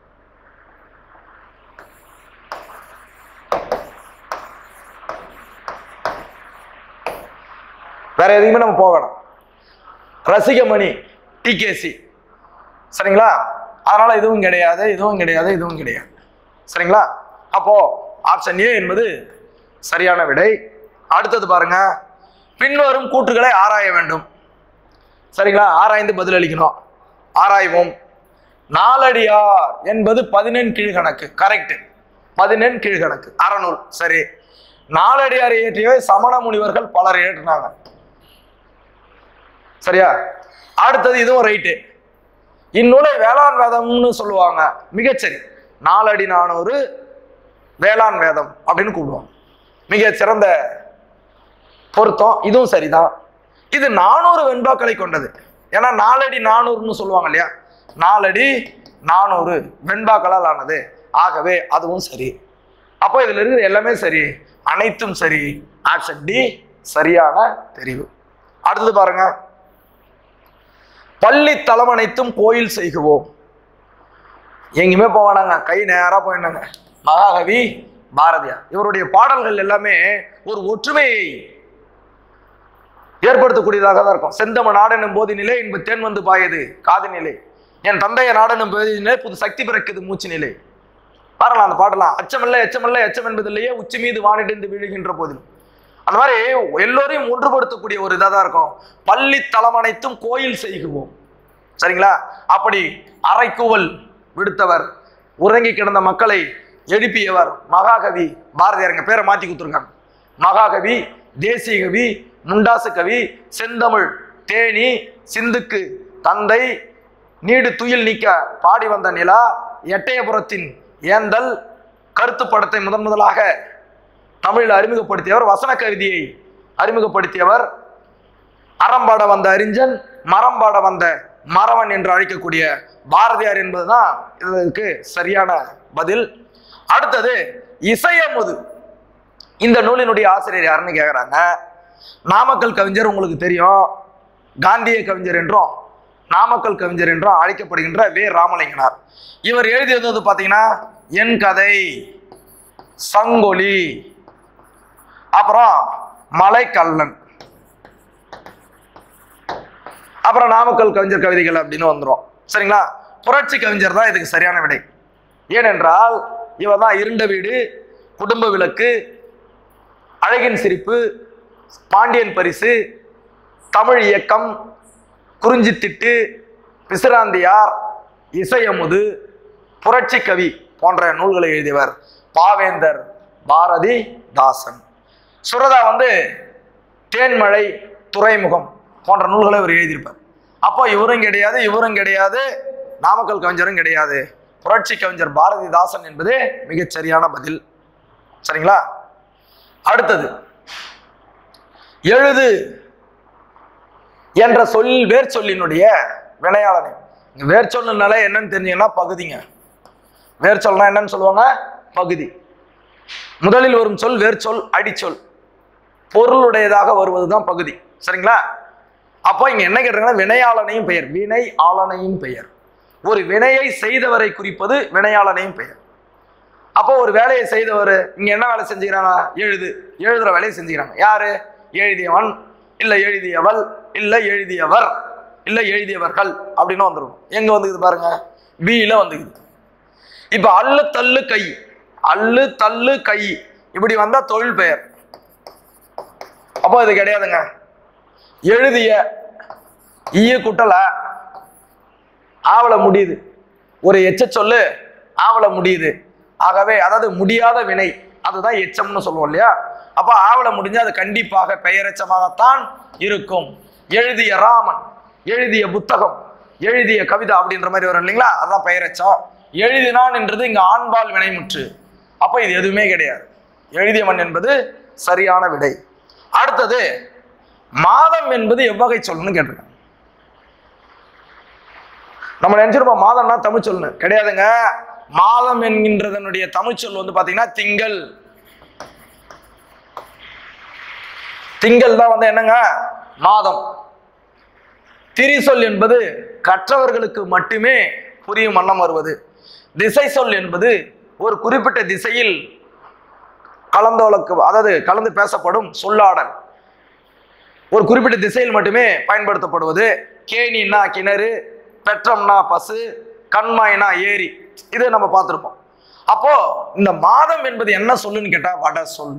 வேற எதுக்குமே நம்ம போக வேணாம் ரசிகமணி டிகேசி சரிங்களா அதனால இதுவும் கிடையாது இதுவும் கிடையாது இதுவும் கிடையாது சரிங்களா அப்போ ஆப்ஷன் ஏ என்பது சரியான விடை அடுத்தது பாருங்க பின்வரும் கூற்றுகளை ஆராய வேண்டும் சரிங்களா ஆராய்ந்து பதிலளிக்கணும் ஆராய்வோம் நாலடியார் என்பது பதினெண் கீழ்கணக்கு கரெக்ட் பதினெண் கீழ்கணக்கு அறநூல் சரி நாலடியார் இயற்றியவை சமண முனிவர்கள் பலர் இயற்றினாங்க சரியா அடுத்தது இதுவும் ரைட்டு இந்நூலை வேளாண் வேதம்னு சொல்லுவாங்க மிகச்சரி நாலடி நானூறு வேளாண் வேதம் அப்படின்னு கூப்பிடுவாங்க மிக சிறந்த பொருத்தம் இதுவும் சரிதான் இது நானூறு வெண்பாக்களை கொண்டது ஏன்னா நாலடி நானூறுன்னு சொல்லுவாங்க இல்லையா நாலடி நானூறு வெண்பாக்களால் ஆனது ஆகவே அதுவும் சரி அப்போ இதுல இருக்கிற எல்லாமே சரி அனைத்தும் சரி ஆப்ஷன் டி சரியான தெரிவு அடுத்தது பாருங்க பள்ளி தலம் அனைத்தும் கோயில் செய்குவோம் எங்கேயுமே போவானாங்க கை நேரா போயிட்டாங்க மகாகவி பாரதியார் இவருடைய பாடல்கள் எல்லாமே ஒரு ஒற்றுமையை ஏற்படுத்தக்கூடியதாக தான் இருக்கும் செந்தம நாடெனும் போதினிலே இன்ப தேன் வந்து பாயுது காது நிலை என் தந்தைய நாடெனும் போதினிலே புது சக்தி பிறக்குது மூச்சு நிலை பாருலாம் அந்த பாடலாம் அச்சமல்ல எச்சமல்ல எச்சம் என்பதிலேயே உச்சி மீது வானிடிந்து விழுகின்ற போதிலும் அந்த மாதிரி எல்லோரையும் ஒன்றுபடுத்தக்கூடிய ஒரு இதாக தான் இருக்கும் பள்ளி தலம் அனைத்தும் கோயில் செய்குவோம் சரிங்களா அப்படி அரைக்கூவல் விடுத்தவர் உறங்கி கிடந்த மக்களை எழுப்பியவர் மகாகவி பாரதியாருங்க பேரை மாத்தி கொடுத்துருக்காங்க மகாகவி தேசிய கவி முண்டாசு கவி செந்தமிழ் தேனி சிந்துக்கு தந்தை நீடு துயில் நீக்க பாடி வந்த நிலா எட்டயபுரத்தின் ஏந்தல் கருத்து படத்தை முதன் முதலாக தமிழில் அறிமுகப்படுத்தியவர் வசன கவிதையை அறிமுகப்படுத்தியவர் அறம்பாட வந்த அறிஞன் மரம்பாட வந்த மறவன் என்று அழைக்கக்கூடிய பாரதியார் என்பதுதான் இதற்கு சரியான பதில் அடுத்தது இசையமுது இந்த நூலினுடைய ஆசிரியர் யாருன்னு கேட்குறாங்க நாமக்கல் கவிஞர் உங்களுக்கு தெரியும் காந்திய கவிஞர் என்றும் நாமக்கல் கவிஞர் என்றும் அழைக்கப்படுகின்ற வே ராமலிங்கனார் இவர் எழுதியது வந்து பார்த்தீங்கன்னா என் கதை சங்கொலி அப்புறம் மலைக்கல்லன் அப்புறம் நாமக்கல் கவிஞர் கவிதைகள் அப்படின்னு வந்துடும் சரிங்களா புரட்சி கவிஞர் தான் இதுக்கு சரியான விடை ஏனென்றால் இவர் தான் இருண்ட வீடு குடும்ப விளக்கு அழகின் சிரிப்பு பாண்டியன் பரிசு தமிழ் இயக்கம் குறிஞ்சித்திட்டு பிசிராந்தியார் இசையமுது புரட்சி கவி போன்ற நூல்களை எழுதியவர் பாவேந்தர் பாரதி தாசன் சுரதா வந்து தேன்மழை துறைமுகம் போன்ற நூல்களை இவர் எழுதியிருப்பார் அப்போ இவரும் கிடையாது இவரும் கிடையாது நாமக்கல் கவிஞரும் கிடையாது புரட்சி கவிஞர் பாரதிதாசன் என்பதே மிகச் சரியான பதில் சரிங்களா அடுத்தது எழுது என்ற சொல் வேர் சொல்லினுடைய வினையாளனை இங்க வேர் சொல்லுனால என்னன்னு தெரிஞ்சீங்கன்னா பகுதிங்க வேர் சொல்னா என்னன்னு சொல்லுவாங்க பகுதி முதலில் வரும் சொல் வேர் சொல் அடிச்சொல் பொருளுடையதாக வருவதுதான் பகுதி சரிங்களா அப்போ இங்க என்ன கேட்டாங்கன்னா வினையாளனையும் பெயர் வினை ஆளனையும் பெயர் ஒரு வினையை செய்தவரை குறிப்பது வினையாளனையும் பெயர் அப்போ ஒரு வேலையை செய்தவர் இங்க என்ன வேலை செஞ்சுக்கிறாங்க எழுது எழுதுற வேலையை செஞ்சுக்கிறாங்க யாரு எழுதியவன் இல்ல எழுதியவள் இல்ல எழுதியவர் இல்ல எழுதியவர்கள் அப்படின்னு வந்துடும் எங்க வந்துக்குது பாருங்க பியில வந்துக்குது இப்ப அல்லு தள்ளு கை அல்லு தள்ளு கை இப்படி வந்தா தொழில் பெயர் அப்போ இது கிடையாதுங்க எழுதிய ஈய குட்டல ஆவல முடியுது ஒரு எச்ச சொல்லு ஆவல முடியுது ஆகவே அதாவது முடியாத வினை அதுதான் எச்சம்னு சொல்லுவோம் இல்லையா அப்ப ஆவல முடிஞ்சா அது கண்டிப்பாக பெயரெச்சமாகத்தான் இருக்கும் எழுதிய ராமன் எழுதிய புத்தகம் எழுதிய கவிதை அப்படின்ற மாதிரி வரும் இல்லைங்களா அதான் பெயரெச்சம் எழுதினான் என்றது இங்க ஆண்பால் வினைமுற்று அப்ப இது எதுவுமே கிடையாது எழுதியவன் என்பது சரியான விடை அடுத்தது மாதம் என்பது எவ்வகை சொல்லுன்னு கேட்டிருக்காங்க நம்ம நினைச்சிருப்போம் மாதம்னா தமிழ் சொல்லணும் கிடையாதுங்க மாதம் என்கின்றதனுடைய தமிழ் சொல் வந்து பாத்தீங்கன்னா திங்கள் திங்கள் தான் வந்து என்னங்க மாதம் திரிசொல் என்பது கற்றவர்களுக்கு மட்டுமே புரியும் வண்ணம் வருவது திசை சொல் என்பது ஒரு குறிப்பிட்ட திசையில் கலந்தோலக்கு அதாவது கலந்து பேசப்படும் சொல்லாடல் ஒரு குறிப்பிட்ட திசையில் மட்டுமே பயன்படுத்தப்படுவது கேணின்னா கிணறு பெற்றம்னா பசு கண்மாய்னா ஏரி இது நம்ம பார்த்துருப்போம் அப்போ இந்த மாதம் என்பது என்ன சொல்லுன்னு கேட்டா வட சொல்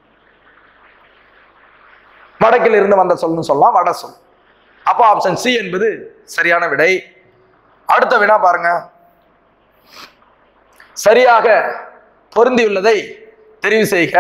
வடக்கில் இருந்து வந்த சொல்லுன்னு சொல்லலாம் வட சொல் அப்போ ஆப்ஷன் சி என்பது சரியான விடை அடுத்த வினா பாருங்க சரியாக பொருந்தியுள்ளதை தெரிவு செய்க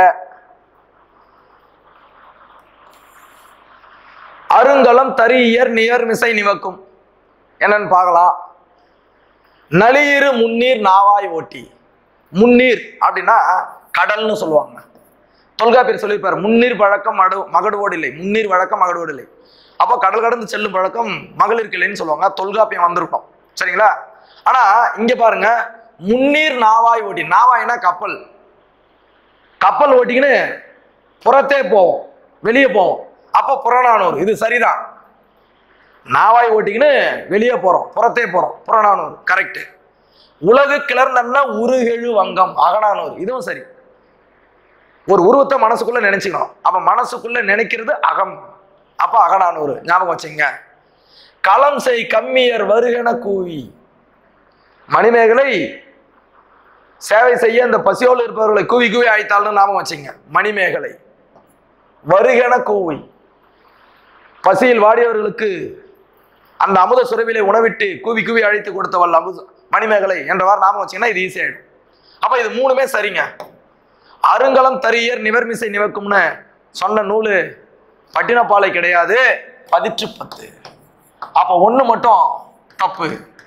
அருங்கலம் தரியர் நியர்மிசை நிவக்கும் என்னன்னு பார்க்கலாம் நளியிரு முன்னீர் நாவாய் ஓட்டி முன்னீர் அப்படின்னா கடல்னு சொல்லுவாங்க தொல்காப்பியர் சொல்லியிருப்பார் முன்னீர் பழக்கம் மடு மகடுவோடு இல்லை முன்னீர் வழக்கம் மகடுவோடு இல்லை அப்போ கடல் கடந்து செல்லும் பழக்கம் மகளிருக்கு இல்லைன்னு சொல்லுவாங்க தொல்காப்பியம் வந்திருக்கும் சரிங்களா ஆனா இங்க பாருங்க முன்னீர் நாவாய் ஓட்டி நாவாய்னா கப்பல் கப்பல் ஓட்டிக்கின்னு புறத்தே போவோம் வெளியே போவோம் அப்போ புறநானூறு இது சரிதான் நாவாய் ஓட்டிக்கின்னு வெளியே போறோம் புறத்தே போறோம் புறநானூறு கரெக்ட் உலகு கிளர்ந்தன்னா உருகெழு வங்கம் அகநானூறு இதுவும் சரி ஒரு உருவத்தை மனசுக்குள்ள நினைச்சுக்கணும் அப்ப மனசுக்குள்ள நினைக்கிறது அகம் அப்ப அகநானூறு ஞாபகம் வச்சுங்க களம் செய் கம்மியர் வருகன கூவி மணிமேகலை சேவை செய்ய இந்த பசியோடு இருப்பவர்களை கூவி கூவி அழைத்தாள்னு ஞாபகம் வச்சுங்க மணிமேகலை வருகன கூவி பசியில் வாடியவர்களுக்கு அந்த அமுத சுரவிலை உணவிட்டு கூவி கூவி அழைத்து கொடுத்தவள் அமுத மணிமேகலை என்றவாறு ஞாபகம் வச்சீங்கன்னா இது ஈஸியாயிடும் அப்ப இது மூணுமே சரிங்க அருங்கலம் தரியர் நிவர்மிசை நிவக்கும்னு சொன்ன நூலு பட்டினப்பாலை கிடையாது பதிற்று பத்து அப்போ ஒண்ணு மட்டும் தப்பு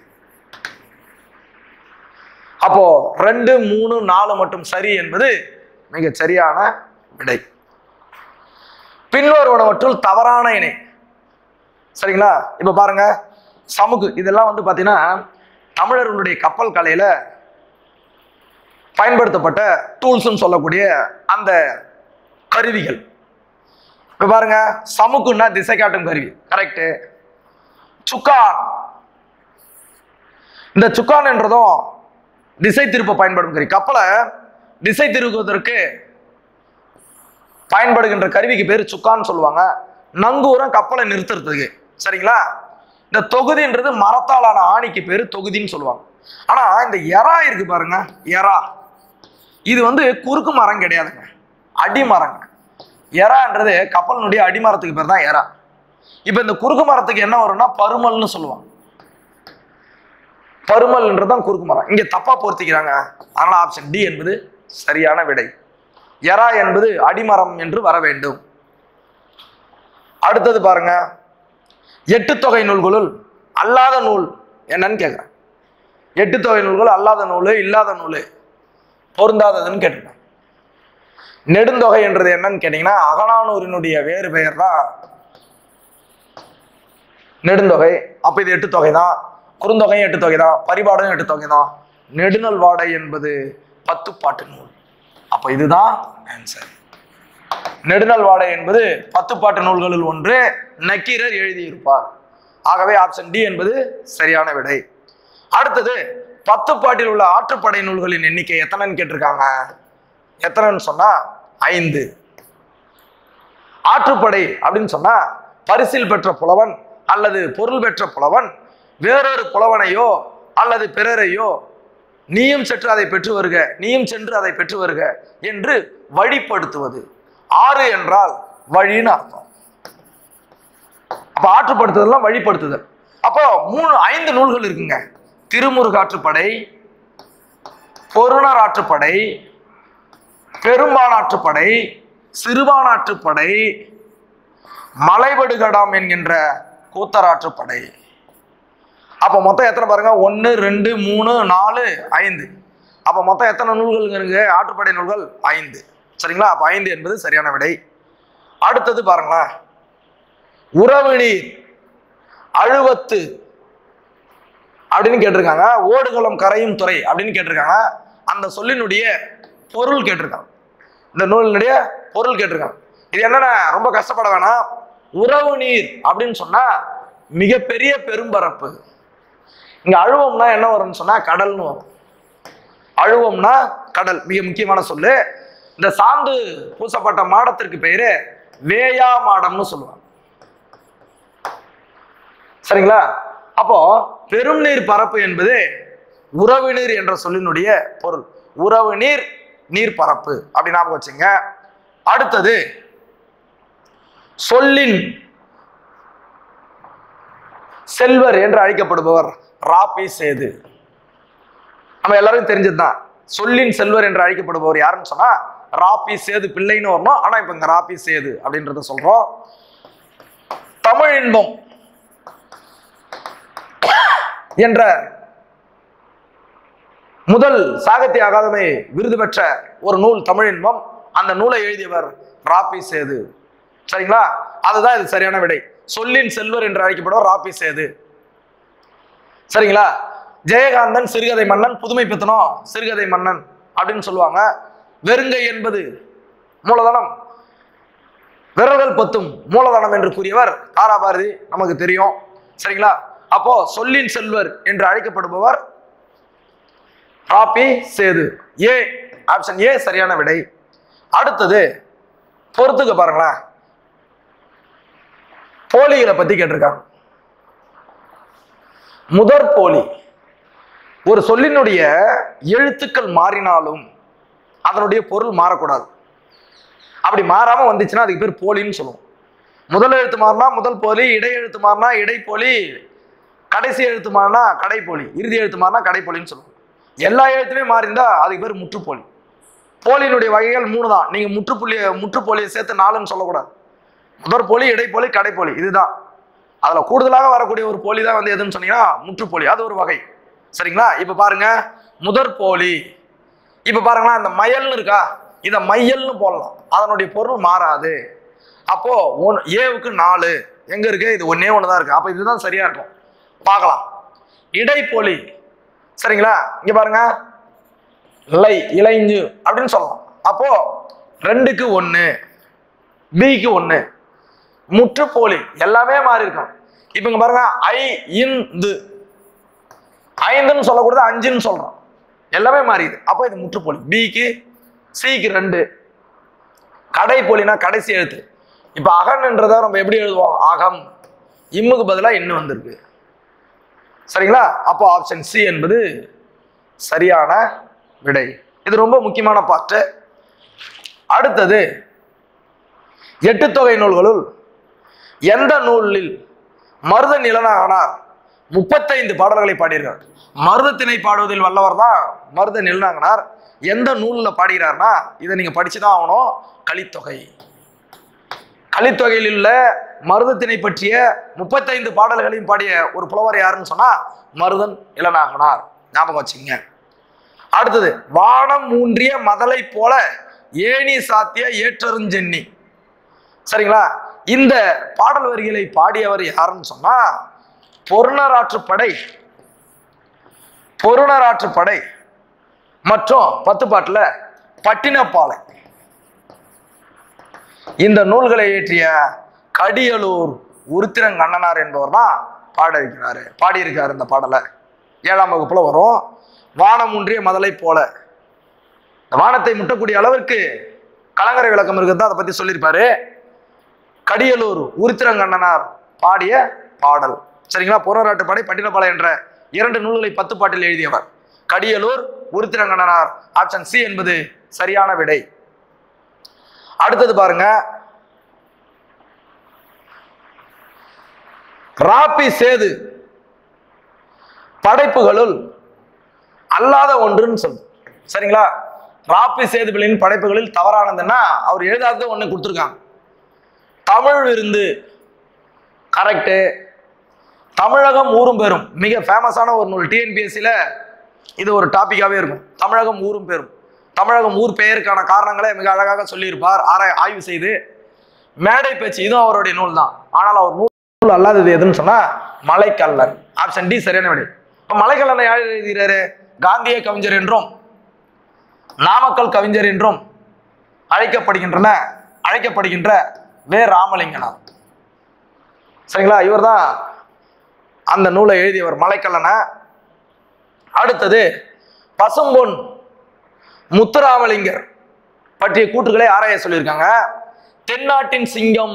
அப்போ ரெண்டு மூணு நாலு மட்டும் சரி என்பது மிகச் சரியான விடை பின்வருவனவற்றுள் தவறான இணை சரிங்களா இப்ப பாருங்க சமுகு இதெல்லாம் வந்து பாத்தீங்கன்னா தமிழர்களுடைய கப்பல் கலையில பயன்படுத்தப்பட்ட டூல்ஸ்னு சொல்லக்கூடிய அந்த கருவிகள் இப்ப பாருங்க சமுக்குன்னா திசை காட்டும் கருவி கரெக்ட் சுக்கான் இந்த சுக்கான் என்றதும் திசை திருப்ப பயன்படும் கருவி கப்பலை திசை திருப்புவதற்கு பயன்படுகின்ற கருவிக்கு பேர் சுக்கான்னு சொல்லுவாங்க நங்கூரம் கப்பலை நிறுத்துறதுக்கு சரிங்களா இந்த தொகுதின்றது மரத்தாலான ஆணிக்கு பேர் தொகுதின்னு சொல்லுவாங்க ஆனா இந்த எறா இருக்கு பாருங்க எறா இது வந்து குறுக்கு மரம் கிடையாதுங்க அடிமரங்க எறான்றது கப்பலினுடைய அடிமரத்துக்கு பேர் தான் எறா இப்போ இந்த குறுக்கு மரத்துக்கு என்ன வரும்னா பருமல்னு சொல்லுவாங்க பருமல்ன்றது தான் குறுக்கு மரம் இங்க தப்பா பொருத்திக்கிறாங்க அதனால ஆப்ஷன் டி என்பது சரியான விடை எறா என்பது அடிமரம் என்று வர வேண்டும் அடுத்தது பாருங்க எட்டு தொகை நூல்களுள் அல்லாத நூல் என்னன்னு கேட்குறேன் எட்டு தொகை நூல்கள் அல்லாத நூல் இல்லாத நூல் பொருந்தாததுன்னு கேட்டிருக்கேன் நெடுந்தொகை என்றது என்னன்னு கேட்டீங்கன்னா அகநானூரினுடைய வேறு பெயர் தான் நெடுந்தொகை அப்ப இது எட்டு தொகை தான் குறுந்தொகையும் எட்டு தொகை தான் பரிபாடும் எட்டு தொகை தான் நெடுநல் வாடை என்பது பத்து பாட்டு நூல் அப்ப இதுதான் ஆன்சர் நெடுநல் வாடை என்பது பத்து பாட்டு நூல்களில் ஒன்று நக்கீரர் எழுதியிருப்பார் ஆகவே ஆப்ஷன் டி என்பது சரியான விடை அடுத்தது பத்து பாட்டில் உள்ள ஆற்றுப்படை நூல்களின் எண்ணிக்கை எத்தனைன்னு கேட்டிருக்காங்க எத்தனைன்னு சொன்னா ஐந்து ஆற்றுப்படை அப்படின்னு சொன்னா பரிசில் பெற்ற புலவன் அல்லது பொருள் பெற்ற புலவன் வேறொரு புலவனையோ அல்லது பிறரையோ நீயும் சென்று அதை பெற்று வருக நீயும் சென்று அதை பெற்று வருக என்று வழிப்படுத்துவது ஆறு என்றால் வழின்னு அர்த்தம் அப்ப ஆற்றுப்படுத்துதல்லாம் வழிப்படுத்துதல் அப்போ மூணு ஐந்து நூல்கள் இருக்குங்க திருமுருகாற்றுப்படை பொருணர் ஆற்றுப்படை பெரும்பானாற்றுப்படை சிறுபானாற்றுப்படை மலைபடுகடாம் என்கின்ற கூத்தராற்றுப்படை அப்போ மொத்தம் எத்தனை பாருங்க ஒன்று ரெண்டு மூணு நாலு ஐந்து அப்போ மொத்தம் எத்தனை நூல்கள் இருக்கு ஆற்றுப்படை நூல்கள் ஐந்து சரிங்களா அப்போ ஐந்து என்பது சரியான விடை அடுத்தது பாருங்களேன் உறவு நீர் அழுவத்து அப்படின்னு கேட்டிருக்காங்க ஓடுகளம் கரையும் துறை அப்படின்னு கேட்டிருக்காங்க அந்த சொல்லினுடைய பொருள் கேட்டிருக்காங்க இந்த நூலினுடைய பொருள் கேட்டிருக்காங்க இது என்னன்னா ரொம்ப கஷ்டப்பட வேணாம் உறவு நீர் அப்படின்னு சொன்னா மிகப்பெரிய பெரும்பரப்பு இங்க அழுவம்னா என்ன வரும்னு சொன்னா கடல்னு வரும் அழுவம்னா கடல் மிக முக்கியமான சொல்லு இந்த சாந்து பூசப்பட்ட மாடத்திற்கு பெயரு வேயா மாடம்னு சொல்லுவாங்க சரிங்களா அப்போ பெரும் நீர் பரப்பு என்பது உறவு நீர் என்ற சொல்லினுடைய பொருள் உறவு நீர் நீர் பரப்பு அப்படி ஞாபகம் வச்சுங்க அடுத்தது சொல்லின் செல்வர் என்று அழைக்கப்படுபவர் ராபி சேது நம்ம எல்லாருக்கும் தெரிஞ்சதுதான் சொல்லின் செல்வர் என்று அழைக்கப்படுபவர் யாருன்னு சொன்னா ராபி சேது பிள்ளைன்னு வரணும் ஆனா இப்ப இங்க ராபி சேது அப்படின்றத சொல்றோம் தமிழ் இன்பம் என்ற முதல் சாகித்ய அகாதமி விருது பெற்ற ஒரு நூல் தமிழ் இன்பம் அந்த நூலை எழுதியவர் ராபி சேது சரிங்களா அதுதான் இது சரியான விடை சொல்லின் செல்வர் என்று அழைக்கப்படுவர் ராபி சேது சரிங்களா ஜெயகாந்தன் சிறுகதை மன்னன் புதுமை பித்தனம் சிறுகதை மன்னன் அப்படின்னு சொல்லுவாங்க வெறுங்கை என்பது மூலதனம் விரல்கள் பத்தும் மூலதனம் என்று கூறியவர் தாராபாரதி நமக்கு தெரியும் சரிங்களா அப்போ சொல்லின் செல்வர் என்று அழைக்கப்படுபவர் Rapi Sethu A option A சரியான விடை அடுத்தது பொறுத்துக்க பாருங்களேன் போலிகளை பத்தி கேட்டிருக்காங்க முதற் போலி ஒரு சொல்லினுடைய எழுத்துக்கள் மாறினாலும் அதனுடைய பொருள் மாறக்கூடாது அப்படி மாறாம வந்துச்சுன்னா அதுக்கு பேர் போலின்னு சொல்லுவோம் முதல் எழுத்து மாறினா முதல் போலி இடை எழுத்து மாறினா இடைப்போலி கடைசி எழுத்து மாறினா கடைப்போலி இறுதி எழுத்து மாறினா கடைப்போலின்னு சொல்லுவோம் எல்லா எழுத்துமே மாறிந்தா அதுக்கு பேர் முற்றுப்போலி போலியினுடைய வகைகள் மூணு தான் நீங்க முற்றுப்புள்ளிய முற்றுப்போலியை சேர்த்து நாலுன்னு சொல்லக்கூடாது முதற் போலி இடைப்போலி கடைப்போலி இதுதான் அதுல கூடுதலாக வரக்கூடிய ஒரு போலி தான் வந்து எதுன்னு சொன்னீங்கன்னா முற்றுப்போலி அது ஒரு வகை சரிங்களா இப்ப பாருங்க முதற் போலி இப்ப பாருங்களேன் இந்த மயல்னு இருக்கா இதை மையல்னு போடலாம் அதனுடைய பொருள் மாறாது அப்போ ஒன் ஏவுக்கு நாலு எங்க இருக்கு இது ஒன்னே ஒன்று தான் இருக்கு அப்போ இதுதான் சரியா இருக்கும் பார்க்கலாம் இடைப்போலி சரிங்களா இங்க பாருங்க லை இளைஞ்சு அப்படின்னு சொல்லலாம் அப்போ ரெண்டுக்கு ஒன்று பிக்கு ஒன்று முற்றுப்போலி எல்லாமே மாறி இருக்கும் இப்போ இங்க பாருங்க ஐ இந்து ஐந்துன்னு சொல்லக்கூடாது அஞ்சுன்னு சொல்றோம் எல்லாமே மாறிடுது அப்போ இது முற்றுப்போலி பிக்கு சிக்கு ரெண்டு கடைப்போலினா கடைசி எழுத்து இப்போ அகன்ன்றதை நம்ம எப்படி எழுதுவோம் அகம் இம்முக்கு பதிலாக இன்னு வந்திருக்கு சரிங்களா அப்போ ஆப்ஷன் சி என்பது சரியான விடை இது ரொம்ப முக்கியமான பாட்டு அடுத்தது எட்டு தொகை நூல்களுள் எந்த நூலில் மருத நிலனாகனார் முப்பத்தைந்து பாடல்களை பாடியிருக்கார் மருதத்திணை பாடுவதில் வல்லவர் தான் மருத நிலனாகனார் எந்த நூலில் பாடுகிறார்னா இதை நீங்க படிச்சுதான் ஆகணும் கலித்தொகை கலித்தொகையில் உள்ள மருதத்திணை பற்றிய முப்பத்தைந்து பாடல்களையும் பாடிய ஒரு புலவர் யாருன்னு சொன்னா மருதன் இளநாகனார் ஞாபகம் வச்சுங்க அடுத்தது வானம் ஊன்றிய மதலை போல ஏணி சாத்திய ஏற்றருஞ்சென்னி சரிங்களா இந்த பாடல் வரிகளை பாடியவர் யாருன்னு சொன்னா பொருணராற்று படை பொருணராற்று படை மற்றும் பத்து பாட்டுல பட்டினப்பாலை இந்த நூல்களை இயற்றிய கடியலூர் உருத்திரங்கண்ணனார் என்பவர் தான் பாட இருக்கிறாரு பாடியிருக்காரு இந்த பாடலை ஏழாம் வகுப்புல வரும் வானம் ஒன்றிய மதலை போல இந்த வானத்தை முட்டக்கூடிய அளவிற்கு கலங்கரை விளக்கம் இருக்குது அதை பத்தி சொல்லியிருப்பாரு கடியலூர் உருத்திரங்கண்ணனார் பாடிய பாடல் சரிங்களா புறநாட்டு படை பட்டினப்பாலை என்ற இரண்டு நூல்களை பத்து பாட்டில் எழுதியவர் கடியலூர் உருத்திரங்கண்ணனார் ஆப்ஷன் சி என்பது சரியான விடை அடுத்தது பாருங்க ராப்பி சேது படைப்புகளுள் அல்லாத ஒன்றுன்னு சொல்லு சரிங்களா ராப்பி சேதுபிள்ளையின் படைப்புகளில் தவறானதுன்னா அவர் எழுதாதது ஒண்ணு கொடுத்துருக்காங்க தமிழ் விருந்து கரெக்டு தமிழகம் ஊரும் பெறும் மிக ஃபேமஸான ஒரு நூல் டிஎன்பிஎஸ்சியில் இது ஒரு டாப்பிக்காகவே இருக்கும் தமிழகம் ஊரும் பெறும் தமிழகம் ஊர் பெயருக்கான காரணங்களை மிக அழகாக சொல்லியிருப்பார் ஆராய் ஆய்வு செய்து மேடை பேச்சு இதுவும் அவருடைய நூல் தான் ஆனால் அவர் நூல் அல்லாதது எதுன்னு சொன்னா மலைக்கல்லன் ஆப்ஷன் டி சரியான விடை இப்போ மலைக்கல்லனை யார் எழுதுகிறாரு காந்திய கவிஞர் என்றும் நாமக்கல் கவிஞர் என்றும் அழைக்கப்படுகின்றன அழைக்கப்படுகின்ற வே ராமலிங்கனார் சரிங்களா இவர்தான் அந்த நூலை எழுதியவர் மலைக்கல்லனை அடுத்தது பசும்பொன் முத்துராமலிங்கர் பற்றிய கூற்றுகளை ஆராய சொல்லியிருக்காங்க தென்னாட்டின் சிங்கம்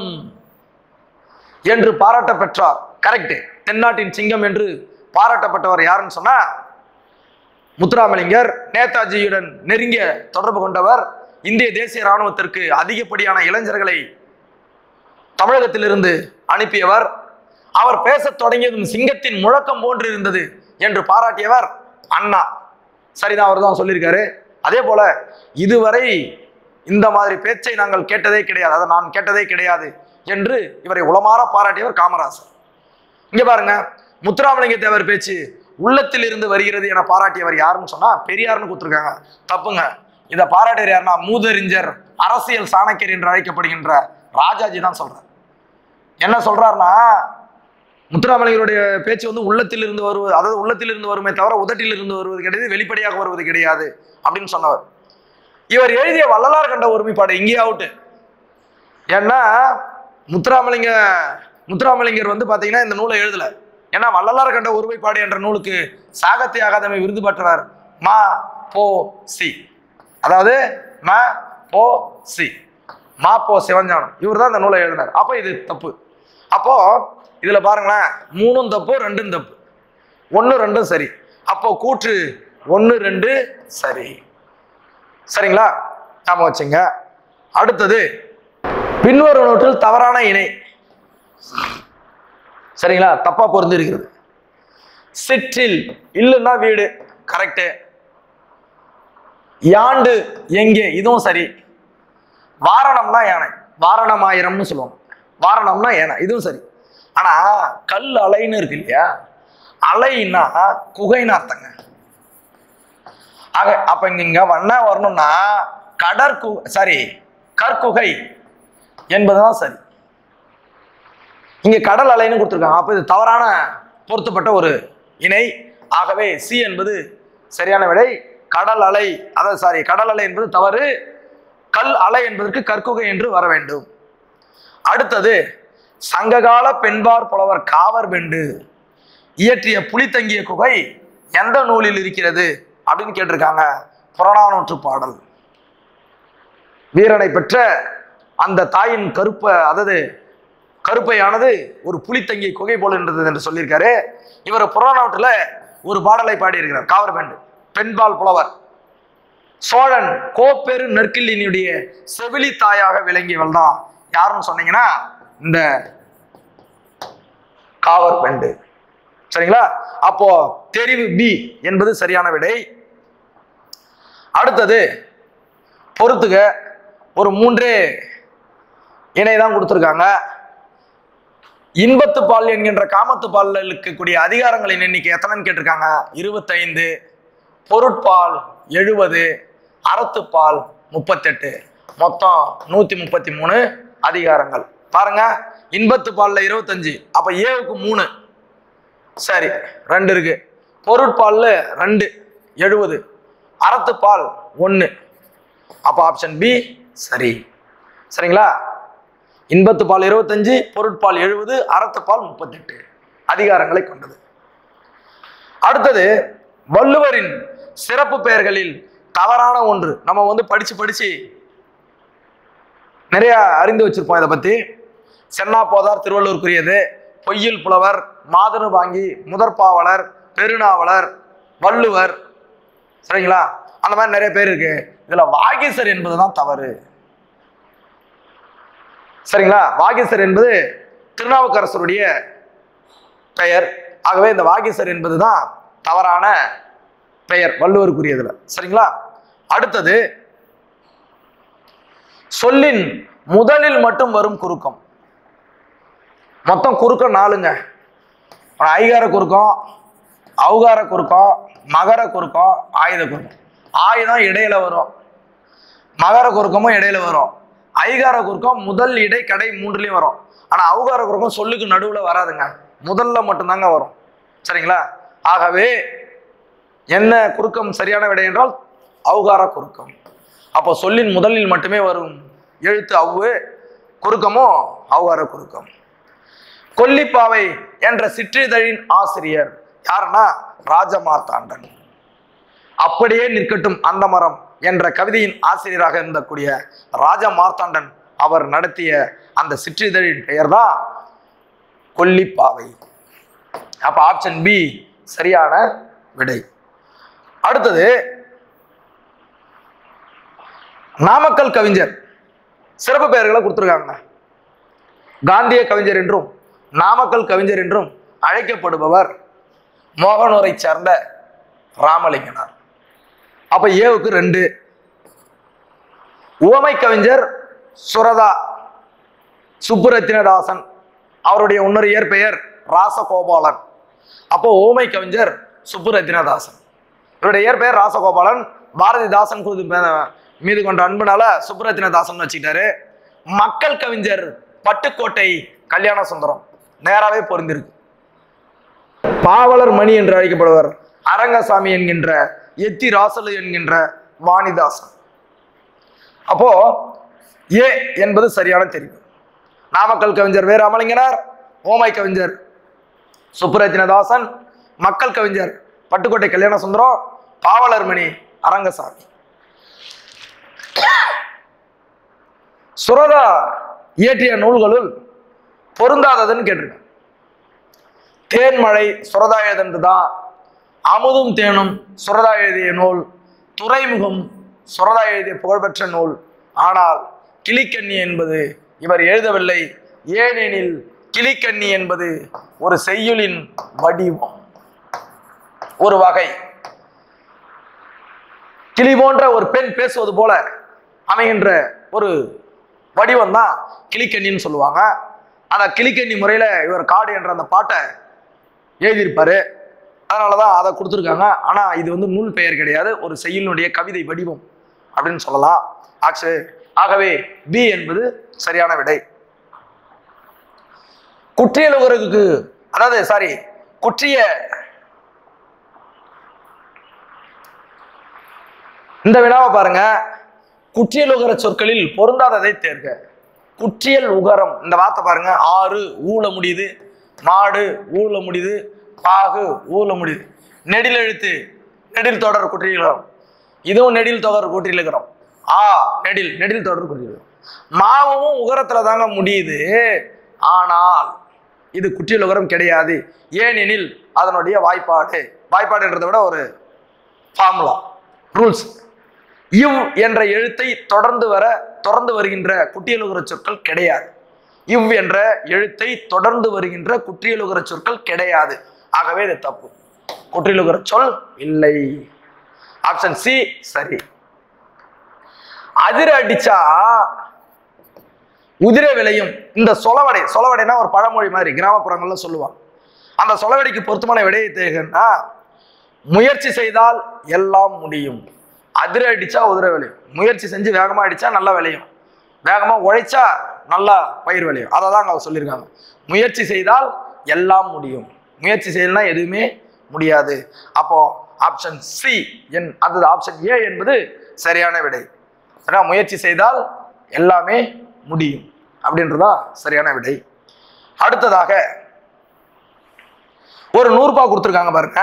என்று பாராட்ட பெற்றார் கரெக்ட் தென்னாட்டின் சிங்கம் என்று பாராட்டப்பட்டவர் யாருன்னு சொன்னா முத்துராமலிங்கர் நேதாஜியுடன் நெருங்கிய தொடர்பு கொண்டவர் இந்திய தேசிய இராணுவத்திற்கு அதிகப்படியான இளைஞர்களை தமிழகத்திலிருந்து அனுப்பியவர் அவர் பேசத் தொடங்கியதும் சிங்கத்தின் முழக்கம் போன்று இருந்தது என்று பாராட்டியவர் அண்ணா சரிதான் அவர் தான் சொல்லியிருக்காரு அதே போல இதுவரை இந்த மாதிரி பேச்சை நாங்கள் கேட்டதே கிடையாது அதை நான் கேட்டதே கிடையாது என்று இவரை உளமாற பாராட்டியவர் காமராசர் இங்க பாருங்க முத்துராமலிங்க தேவர் பேச்சு உள்ளத்தில் இருந்து வருகிறது என பாராட்டியவர் யாருன்னு சொன்னா பெரியார்னு கொடுத்துருக்காங்க தப்புங்க இதை பாராட்டியவர் யாருன்னா மூதறிஞர் அரசியல் சாணக்கியர் என்று அழைக்கப்படுகின்ற ராஜாஜி தான் சொல்றார் என்ன சொல்றாருன்னா முத்துராமலிங்கருடைய பேச்சு வந்து உள்ளத்தில் இருந்து வருவது அதாவது உள்ளத்தில் இருந்து வருமே தவிர உதட்டில் இருந்து வருவது கிடையாது வெளிப்படையாக வருவது கிடையாது அப்படின்னு சொன்னவர் இவர் எழுதிய வள்ளலார் கண்ட ஒருமைப்பாடு இங்கேயே அவுட்டு ஏன்னா முத்துராமலிங்க முத்துராமலிங்கர் வந்து பாத்தீங்கன்னா இந்த நூலை எழுதல ஏன்னா வள்ளலார் கண்ட ஒருமைப்பாடு என்ற நூலுக்கு சாகித்ய அகாதமி விருது பெற்றவர் மா போ சி அதாவது ம போ சி மா போ சிவஞானம் இவர் தான் இந்த நூலை எழுதினார் அப்போ இது தப்பு அப்போ இதுல பாருங்களேன் மூணும் தப்பு ரெண்டும் தப்பு ஒன்று ரெண்டும் சரி அப்போ கூற்று ஒன்று ரெண்டு சரி சரிங்களா ஞாபகம் வச்சுங்க அடுத்தது பின்வரும் நோட்டில் தவறான இணை சரிங்களா தப்பா பொருந்து இருக்கிறது சிற்றில் இல்லைன்னா வீடு கரெக்டு யாண்டு எங்கே இதுவும் சரி வாரணம்னா யானை வாரணமாயிரம்னு சொல்லுவாங்க வாரணம்னா யானை இதுவும் சரி ஆனா கல் அலைன்னு இருக்கு இல்லையா அலைன்னா குகைன்னு அர்த்தங்க ஆக அப்ப இங்க இங்க வண்ண வரணும்னா கடற்கு சாரி கற்குகை என்பதுதான் சரி இங்க கடல் அலைன்னு கொடுத்துருக்காங்க அப்ப இது தவறான பொருத்தப்பட்ட ஒரு இணை ஆகவே சி என்பது சரியான விடை கடல் அலை அதாவது சாரி கடல் அலை என்பது தவறு கல் அலை என்பதற்கு கற்குகை என்று வர வேண்டும் அடுத்தது சங்ககால பெண்பார் புலவர் காவர் பெண்டு இயற்றிய புலித்தங்கிய குகை எந்த நூலில் இருக்கிறது அப்படின்னு கேட்டிருக்காங்க புறநானூற்று பாடல் வீரனை பெற்ற அந்த தாயின் கருப்ப அதாவது கருப்பையானது ஒரு புலித்தங்கிய குகை போல இருந்தது என்று சொல்லியிருக்காரு இவர் புறநானூற்றுல ஒரு பாடலை பாடியிருக்கிறார் காவர் பெண்டு பெண்பால் புலவர் சோழன் கோப்பெரு நெற்கிள்ளினுடைய செவிலி தாயாக விளங்கியவள் தான் யாருன்னு சொன்னீங்கன்னா இந்த காவர் பெண்டு சரிங்களா அப்போ தெரிவு பி என்பது சரியான விடை அடுத்தது பொறுத்துக ஒரு மூன்றே இணை தான் கொடுத்துருக்காங்க இன்பத்து பால் என்கின்ற காமத்து பாலில் இருக்கக்கூடிய அதிகாரங்களின் எண்ணிக்கை எத்தனைன்னு கேட்டிருக்காங்க இருபத்தைந்து பொருட்பால் எழுபது அறத்துப்பால் முப்பத்தெட்டு மொத்தம் நூத்தி முப்பத்தி மூணு அதிகாரங்கள் பாருங்க இன்பத்து பால்ல இருபத்தஞ்சு அப்ப ஏவுக்கு மூணு சரி ரெண்டு இருக்கு பொருட்பால்ல ரெண்டு எழுபது அறத்துப்பால் ஒன்று அப்போ ஆப்ஷன் பி சரி சரிங்களா இன்பத்துப்பால் இருபத்தஞ்சு பொருட்பால் எழுபது அறத்துப்பால் முப்பத்தெட்டு அதிகாரங்களை கொண்டது அடுத்தது வள்ளுவரின் சிறப்பு பெயர்களில் தவறான ஒன்று நம்ம வந்து படிச்சு படிச்சு நிறைய அறிந்து வச்சிருப்போம் இதை பத்தி சென்னா போதார் திருவள்ளூருக்குரியது பொய்யில் புலவர் மாதனு வாங்கி முதற்பாவலர் பெருநாவலர் வள்ளுவர் சரிங்களா அந்த மாதிரி நிறைய பேர் இருக்கு இதுல வாகீசர் என்பதுதான் தவறு சரிங்களா வாகீசர் என்பது திருநாவுக்கரசருடைய பெயர் ஆகவே இந்த வாகீசர் என்பதுதான் தவறான பெயர் வள்ளுவருக்குரியதுல சரிங்களா அடுத்தது சொல்லின் முதலில் மட்டும் வரும் குறுக்கம் மொத்தம் குறுக்கம் நாலுங்க ஐகார குறுக்கம் ஔகார குறுக்கம் மகர குறுக்கம் ஆயுத குறுக்கம் ஆயுதம் இடையில வரும் மகர குறுக்கமும் இடையில வரும் ஐகார குறுக்கம் முதல் இடை கடை மூன்றுலயும் வரும் ஆனா ஔகார குறுக்கம் சொல்லுக்கு நடுவுல வராதுங்க முதல்ல மட்டும்தாங்க வரும் சரிங்களா ஆகவே என்ன குறுக்கம் சரியான விடை என்றால் ஔகார குறுக்கம் அப்போ சொல்லின் முதலில் மட்டுமே வரும் எழுத்து அவ்வு குறுக்கமும் ஔகார குறுக்கம் கொல்லிப்பாவை என்ற சிற்றிதழின் ஆசிரியர் யாருன்னா ராஜமார்த்தாண்டன் அப்படியே நிற்கட்டும் அந்த மரம் என்ற கவிதையின் ஆசிரியராக இருந்தக்கூடிய ராஜ மார்த்தாண்டன் அவர் நடத்திய அந்த சிற்றிதழின் பெயர்தான் கொல்லிப்பாவை அப்ப ஆப்ஷன் பி சரியான விடை அடுத்தது நாமக்கல் கவிஞர் சிறப்பு பெயர்களை கொடுத்துருக்காங்க காந்திய கவிஞர் என்றும் நாமக்கல் கவிஞர் என்றும் அழைக்கப்படுபவர் மோகனூரை சேர்ந்த ராமலிங்கனார் அப்ப ஏவுக்கு ரெண்டு உவமை கவிஞர் சுரதா சுப்புரத்தினதாசன் அவருடைய இன்னொரு இயற்பெயர் ராசகோபாலன் அப்போ ஓமை கவிஞர் சுப்புரத்தினதாசன் இவருடைய இயற்பெயர் ராசகோபாலன் பாரதிதாசன் கூது மீது கொண்ட அன்புனால சுப்புரத்தினதாசன் வச்சுக்கிட்டாரு மக்கள் கவிஞர் பட்டுக்கோட்டை கல்யாண சுந்தரம் நேராவே பொருந்திருக்கு பாவலர் மணி என்று அழைக்கப்படுவர் அரங்கசாமி என்கின்ற எத்தி ராசலு என்கின்ற வாணிதாசன் அப்போ ஏ என்பது சரியான தெரிவு நாமக்கல் கவிஞர் வே ராமலிங்கனார் ஓமை கவிஞர் சுப்புரத்தினதாசன் மக்கள் கவிஞர் பட்டுக்கோட்டை கல்யாண சுந்தரம் பாவலர் மணி அரங்கசாமி சுரதா இயற்றிய நூல்களுள் பொருந்தாததுன்னு கேட்டிருக்கேன் தேன்மழை சுரதா எழுதுனது தான் அமுதும் தேனும் சுரதா எழுதிய நூல் துறைமுகம் சுரதா எழுதிய புகழ்பெற்ற நூல் ஆனால் கிளிக்கண்ணி என்பது இவர் எழுதவில்லை ஏனெனில் கிளிக்கண்ணி என்பது ஒரு செய்யுளின் வடிவம் ஒரு வகை கிளி போன்ற ஒரு பெண் பேசுவது போல அமைகின்ற ஒரு வடிவம் தான் கிளிக்கண்ணின்னு சொல்லுவாங்க அந்த கிளிக்கண்ணி முறையில இவர் காடு என்ற அந்த பாட்டை எழுதியிருப்பாரு அதனால தான் அதை கொடுத்துருக்காங்க ஆனால் இது வந்து நூல் பெயர் கிடையாது ஒரு செய்யுளினுடைய கவிதை வடிவம் அப்படின்னு சொல்லலாம் ஆக்சு ஆகவே பி என்பது சரியான விடை குற்றியலுகருக்கு அதாவது சாரி குற்றிய இந்த வினாவை பாருங்க குற்றியல் உகர சொற்களில் பொருந்தாததை தேர்க குற்றியல் உகரம் இந்த வார்த்தை பாருங்க ஆறு ஊல முடியுது மாடு ஊல முடியுது பாகு ஊல முடியுது நெடில் எழுத்து நெடில் தொடர் குற்றியலுகரம் இதுவும் நெடில் தொடர் குற்றியலுகரம் ஆ நெடில் நெடில் தொடர் குற்றியலுகரம் மாவும் உகரத்துல தாங்க முடியுது ஆனால் இது குற்றியல் உகரம் கிடையாது ஏனெனில் அதனுடைய வாய்ப்பாடு வாய்ப்பாடுன்றதை விட ஒரு ஃபார்முலா ரூல்ஸ் இவ் என்ற எழுத்தை தொடர்ந்து வர தொடர்ந்து வருகின்ற குற்றியலுகிற சொற்கள் கிடையாது இவ் என்ற எழுத்தை தொடர்ந்து வருகின்ற குற்றியலுகிற சொற்கள் கிடையாது ஆகவே இது தப்பு குற்றியலுகிற சொல் இல்லை ஆப்ஷன் சி சரி அதிர அடிச்சா உதிர விளையும் இந்த சொலவடை சொலவடைனா ஒரு பழமொழி மாதிரி கிராமப்புறங்கள்ல சொல்லுவாங்க அந்த சொலவடைக்கு பொருத்தமான விடையை தேர்கன்னா முயற்சி செய்தால் எல்லாம் முடியும் அதிர அடிச்சா உதிர விளையும் முயற்சி செஞ்சு வேகமா அடிச்சா நல்லா விளையும் வேகமா உழைச்சா நல்லா பயிர் விளையும் அதை தான் அவங்க சொல்லியிருக்காங்க முயற்சி செய்தால் எல்லாம் முடியும் முயற்சி செய்யலனா எதுவுமே முடியாது அப்போ ஆப்ஷன் சி என் அது ஆப்ஷன் ஏ என்பது சரியான விடை ஏன்னா முயற்சி செய்தால் எல்லாமே முடியும் அப்படின்றதா சரியான விடை அடுத்ததாக ஒரு நூறு ரூபாய் கொடுத்துருக்காங்க பாருங்க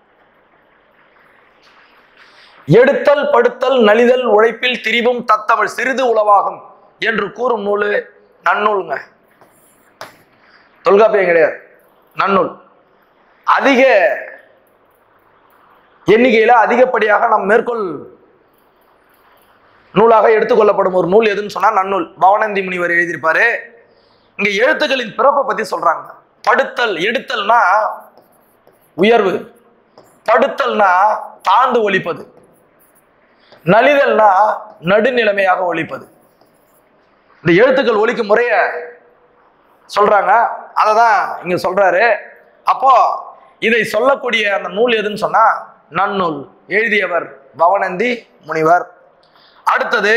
எடுத்தல் படுத்தல் நலிதல் உழைப்பில் திரிவும் தத்தமிழ் சிறிது உளவாகும் என்று கூறும் நூல் நன்னூலுங்க தொல்காப்பியம் கிடையாது நன்னூல் அதிக எண்ணிக்கையில அதிகப்படியாக நம் மேற்கொள் நூலாக எடுத்துக்கொள்ளப்படும் ஒரு நூல் எதுன்னு சொன்னா நன்னூல் பவனந்தி முனிவர் எழுதியிருப்பாரு இங்க எழுத்துக்களின் பிறப்பை பத்தி சொல்றாங்க படுத்தல் எடுத்தல்னா உயர்வு படுத்தல்னா தாழ்ந்து ஒலிப்பது நலிதல்னா நடுநிலைமையாக ஒலிப்பது இந்த எழுத்துக்கள் ஒலிக்கும் முறைய சொல்றாங்க அதை தான் இங்க சொல்றாரு அப்போ இதை சொல்லக்கூடிய அந்த நூல் எதுன்னு சொன்னா நன்னூல் எழுதியவர் பவனந்தி முனிவர் அடுத்தது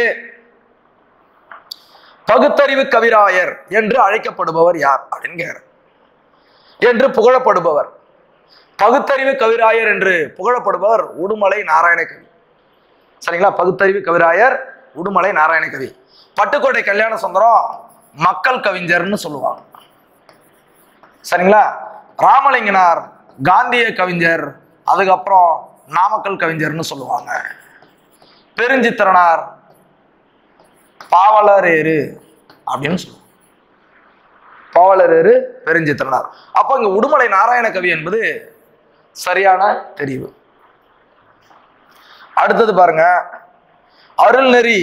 பகுத்தறிவு கவிராயர் என்று அழைக்கப்படுபவர் யார் அப்படின்னு கேக்குறார். என்று புகழப்படுபவர் பகுத்தறிவு கவிராயர் என்று புகழப்படுபவர் உடுமலை நாராயணகவி சரிங்களா பகுத்தறிவு கவிராயர் உடுமலை நாராயணகவி பட்டுக்கோட்டை கல்யாண சுந்தரம் மக்கள் கவிஞர்னு சொல்லுவாங்க சரிங்களா ராமலிங்கனார் காந்திய கவிஞர் அதுக்கப்புறம் நாமக்கல் கவிஞர்னு சொல்லுவாங்க பெருஞ்சித்திரனார் பாவலரேறு அப்படின்னு சொல்லுவாங்க பாவலரேறு பெருஞ்சித்திரனார் அப்போ இங்க உடுமலை நாராயண கவி என்பது சரியான தெரிவு அடுத்தது பாருங்க அருள்நெறி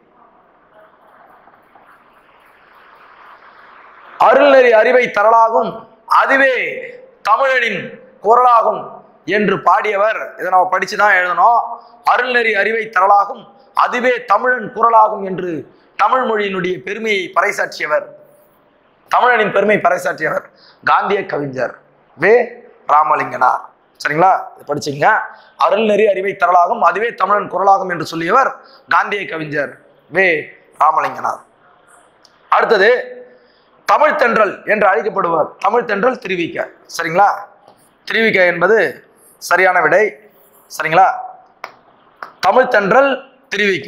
அருள்நெறி அறிவை தரலாகும் அதுவே தமிழனின் குரலாகும் என்று பாடியவர் இதை நம்ம படிச்சு தான் எழுதணும் அருள்நெறி அறிவை தரலாகும் அதுவே தமிழன் குரலாகும் என்று தமிழ் மொழியினுடைய பெருமையை பறைசாற்றியவர் தமிழனின் பெருமை பறைசாற்றியவர் காந்திய கவிஞர் வே ராமலிங்கனார் சரிங்களா இதை படிச்சுங்க அருள்நெறி அறிவை தரலாகும் அதுவே தமிழன் குரலாகும் என்று சொல்லியவர் காந்திய கவிஞர் வே ராமலிங்கனார் அடுத்தது தமிழ் தென்றல் என்று அழைக்கப்படுவார் தமிழ் தென்றல் திருவிக்க சரிங்களா திருவிக்க என்பது சரியான விடை சரிங்களா தமிழ் தென்றல் திருவிக்க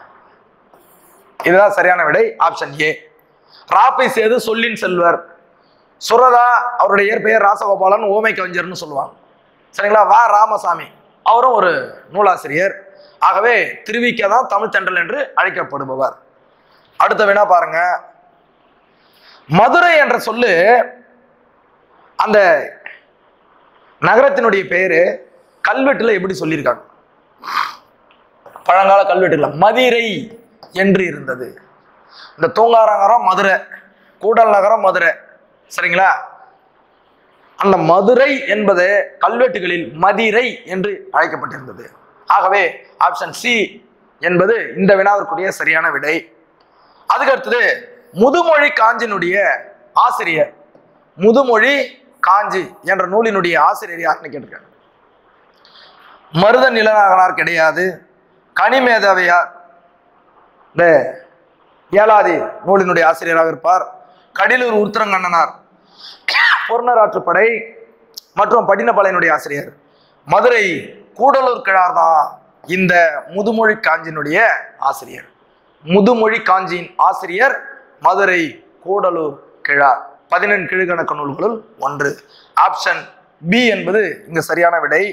இதுதான் சரியான விடை ஆப்ஷன் ஏ ராப்பை சேது சொல்லின் செல்வர் சுரதா அவருடைய இயற்பெயர் ராசகோபாலன் ஓமை கவிஞர்னு சொல்லுவாங்க சரிங்களா வா ராமசாமி அவரும் ஒரு நூலாசிரியர் ஆகவே திருவிக்க தான் தமிழ் தென்றல் என்று அழைக்கப்படுபவர் அடுத்த வேணா பாருங்க மதுரை என்ற சொல்லு அந்த நகரத்தினுடைய பெயரு கல்வெட்டுல எப்படி சொல்லியிருக்காங்க பழங்கால கல்வெட்டுல மதிரை என்று இருந்தது இந்த தூங்காரங்கரம் மதுரை கூடல் நகரம் மதுரை சரிங்களா அந்த மதுரை என்பது கல்வெட்டுகளில் மதிரை என்று அழைக்கப்பட்டிருந்தது ஆகவே ஆப்ஷன் சி என்பது இந்த வினாவிற்குரிய சரியான விடை அதுக்கு அடுத்தது முதுமொழி காஞ்சினுடைய ஆசிரியர் முதுமொழி காஞ்சி என்ற நூலினுடைய ஆசிரியர் யாருன்னு கேட்டிருக்காங்க மருத நிலநாகனார் கிடையாது கனிமேதாவையார் இந்த ஏலாதி நூலினுடைய ஆசிரியராக இருப்பார் கடிலூர் உருத்திரங்கண்ணனார் பொருணராற்றுப்படை மற்றும் படினப்பாளையனுடைய ஆசிரியர் மதுரை கூடலூர் கிழார் தான் இந்த முதுமொழி காஞ்சியினுடைய ஆசிரியர் முதுமொழி காஞ்சியின் ஆசிரியர் மதுரை கூடலூர் கிழார் பதினெண் கீழ்கணக்கு நூல்களுள் ஒன்று ஆப்ஷன் பி என்பது இங்க சரியான விடை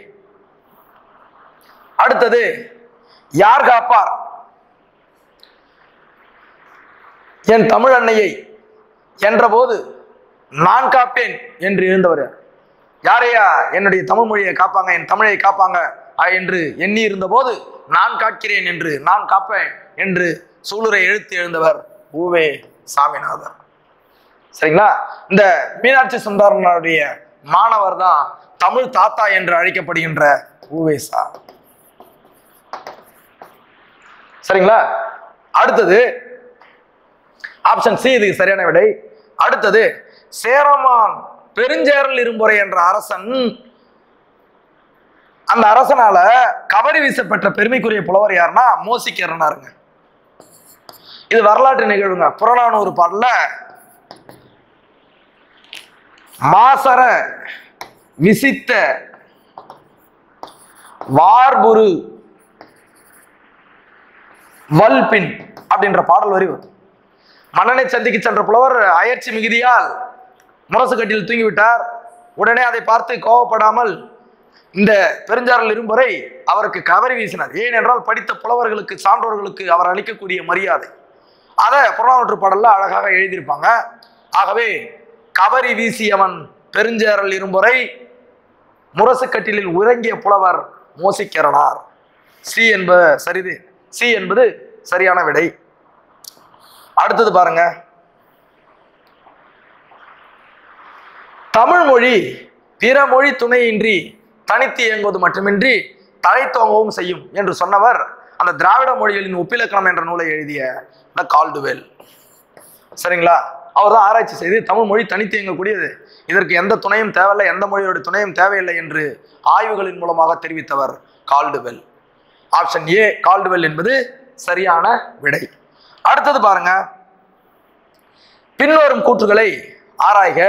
அடுத்தது யார் காப்பார் என் தமிழ் அன்னையை என்றபோது நான் காப்பேன் என்று இருந்தவர் யாரையா என்னுடைய தமிழ் மொழியை காப்பாங்க என் தமிழை காப்பாங்க அஹ், என்று எண்ணி இருந்தபோது நான் காக்கிறேன் என்று நான் காப்பேன் என்று சூளுரை எழுத்து எழுந்தவர் ஊவே சாமிநாதர் சரிங்களா இந்த மீனாட்சி சுந்தரனுடைய மாணவர் தான் தமிழ் தாத்தா என்று அழைக்கப்படுகின்ற ஊவேசா சரிங்களா அடுத்தது ஆப்ஷன் சி இதுக்கு சரியான விடை அடுத்தது சேரமான் பெருஞ்சேரல் இரும்புரை என்ற அரசன் அந்த அரசனால கவரி வீசப்பெற்ற பெருமைக்குரிய புலவர் யாருன்னா மோசிக்கிறனாருங்க இது வரலாற்று நிகழ்வுங்க புறநானூறு பாடல மாசர விசித்த வார்புரு வல்பின் அப்படின்ற பாடல் வரி வரும் மன்னனை சந்திக்கு சென்ற புலவர் அயற்சி மிகுதியால் முரசு கட்டில் தூங்கிவிட்டார் உடனே அதை பார்த்து கோவப்படாமல் இந்த பெருஞ்சாரல் இரும்புரை அவருக்கு கவரி வீசினார் ஏனென்றால் படித்த புலவர்களுக்கு சான்றோர்களுக்கு அவர் அளிக்கக்கூடிய மரியாதை அதை புறநானூற்று பாடல்ல அழகாக எழுதியிருப்பாங்க ஆகவே கவரி வீசியவன் பெருஞ்சேரல் இரும்புரை முரசு கட்டிலில் உறங்கிய புலவர் மோசிக்கிறனார் சி என்ப சரிது சி என்பது சரியான விடை அடுத்தது பாருங்க தமிழ் மொழி பிற மொழி துணையின்றி தனித்து இயங்குவது மட்டுமின்றி தழைத்தோங்கவும் செய்யும் என்று சொன்னவர் அந்த திராவிட மொழிகளின் ஒப்பிலக்கணம் என்ற நூலை எழுதிய இந்த கால்டுவேல் சரிங்களா அவர் தான் ஆராய்ச்சி செய்து தமிழ் மொழி தனித்து இயங்கக்கூடியது இதற்கு எந்த துணையும் தேவையில்லை எந்த மொழியோட துணையும் தேவையில்லை என்று ஆய்வுகளின் மூலமாக தெரிவித்தவர் கால்டுவெல் ஆப்ஷன் ஏ கால்டுவெல் என்பது சரியான விடை அடுத்தது பாருங்க பின்வரும் கூற்றுகளை ஆராய்க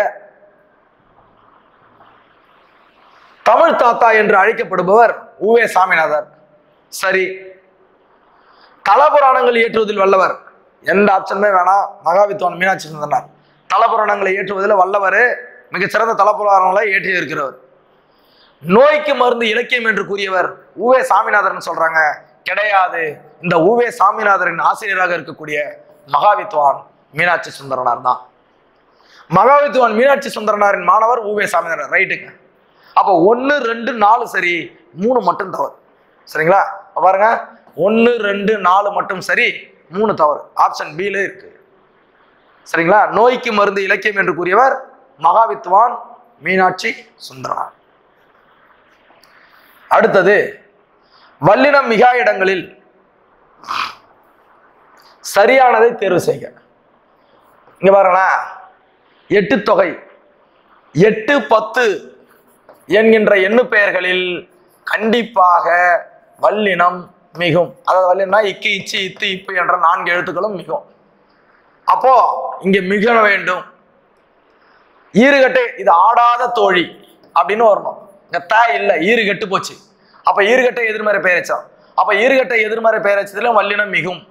தமிழ் தாத்தா என்று அழைக்கப்படுபவர் உவே சாமிநாதர் சரி தலபுராணங்கள் இயற்றுவதில் வல்லவர் எந்த ஆப்ஷனுமே வேணாம் மகாவித்வான் மீனாட்சி சுந்தரனார் தலபுராணங்களை இயற்றுவதில் வல்லவர் மிகச்சிறந்த தலபுராணங்களை இயற்றி இருக்கிறவர் நோய்க்கு மருந்து இலக்கியம் என்று கூறியவர் உவே சாமிநாதர்னு சொல்றாங்க கிடையாது இந்த உவே சாமிநாதரின் ஆசிரியராக இருக்கக்கூடிய மகாவித்வான் மீனாட்சி சுந்தரனார் தான் மகாவித்வான் மீனாட்சி சுந்தரனாரின் மாணவர் உவே சாமிநாதர் ரைட்டுங்க அப்போ ஒன்று ரெண்டு நாலு சரி மூணு மட்டும் தவறு சரிங்களா அப்ப பாருங்க ஒன்று ரெண்டு நாலு மட்டும் சரி மூணு தவறு ஆப்ஷன் பில இருக்கு சரிங்களா நோய்க்கு மருந்து இலக்கியம் என்று கூறியவர் மகாவித்வான் மீனாட்சி சுந்தரனார் அடுத்தது வல்லினம் மிகா இடங்களில் சரியானதை தேர்வு செய்க இங்க பாருங்களேன் எட்டு தொகை எட்டு பத்து என்கின்ற எண்ணு பெயர்களில் கண்டிப்பாக வல்லினம் மிகும் அதாவது வல்லினா இக்கு இச்சு இத்து இப்பு என்ற நான்கு எழுத்துக்களும் மிகும் அப்போ இங்க மிக வேண்டும் ஈறுகட்டு இது ஆடாத தோழி அப்படின்னு வரணும் இங்க த இல்ல ஈறு கெட்டு போச்சு அப்ப ஈறுகட்டை எதிர்மறை பெயரச்சம் அப்ப ஈறுகட்டை எதிர்மறை பெயரச்சத்துல வல்லினம் மிகும்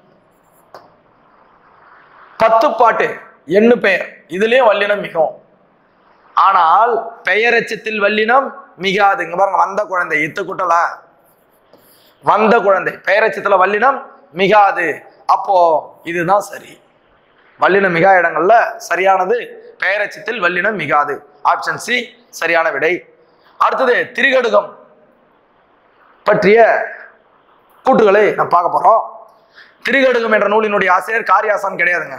பத்து பாட்டு எண்ணு பெயர் இதுலயும் வல்லினம் மிகும் ஆனால் பெயரச்சத்தில் வல்லினம் மிகாது இங்க பாருங்க வந்த குழந்தை இத்து குட்டல வந்த குழந்தை பெயரச்சத்துல வல்லினம் மிகாது அப்போ இதுதான் சரி வல்லினம் மிகா இடங்கள்ல சரியானது பெயரச்சத்தில் வல்லினம் மிகாது ஆப்ஷன் சி சரியான விடை அடுத்தது திரிகடுகம் பற்றிய கூட்டுகளை நாம் பார்க்க போறோம் திரிகடுகம் என்ற நூலினுடைய ஆசிரியர் காரியாசான் கிடையாதுங்க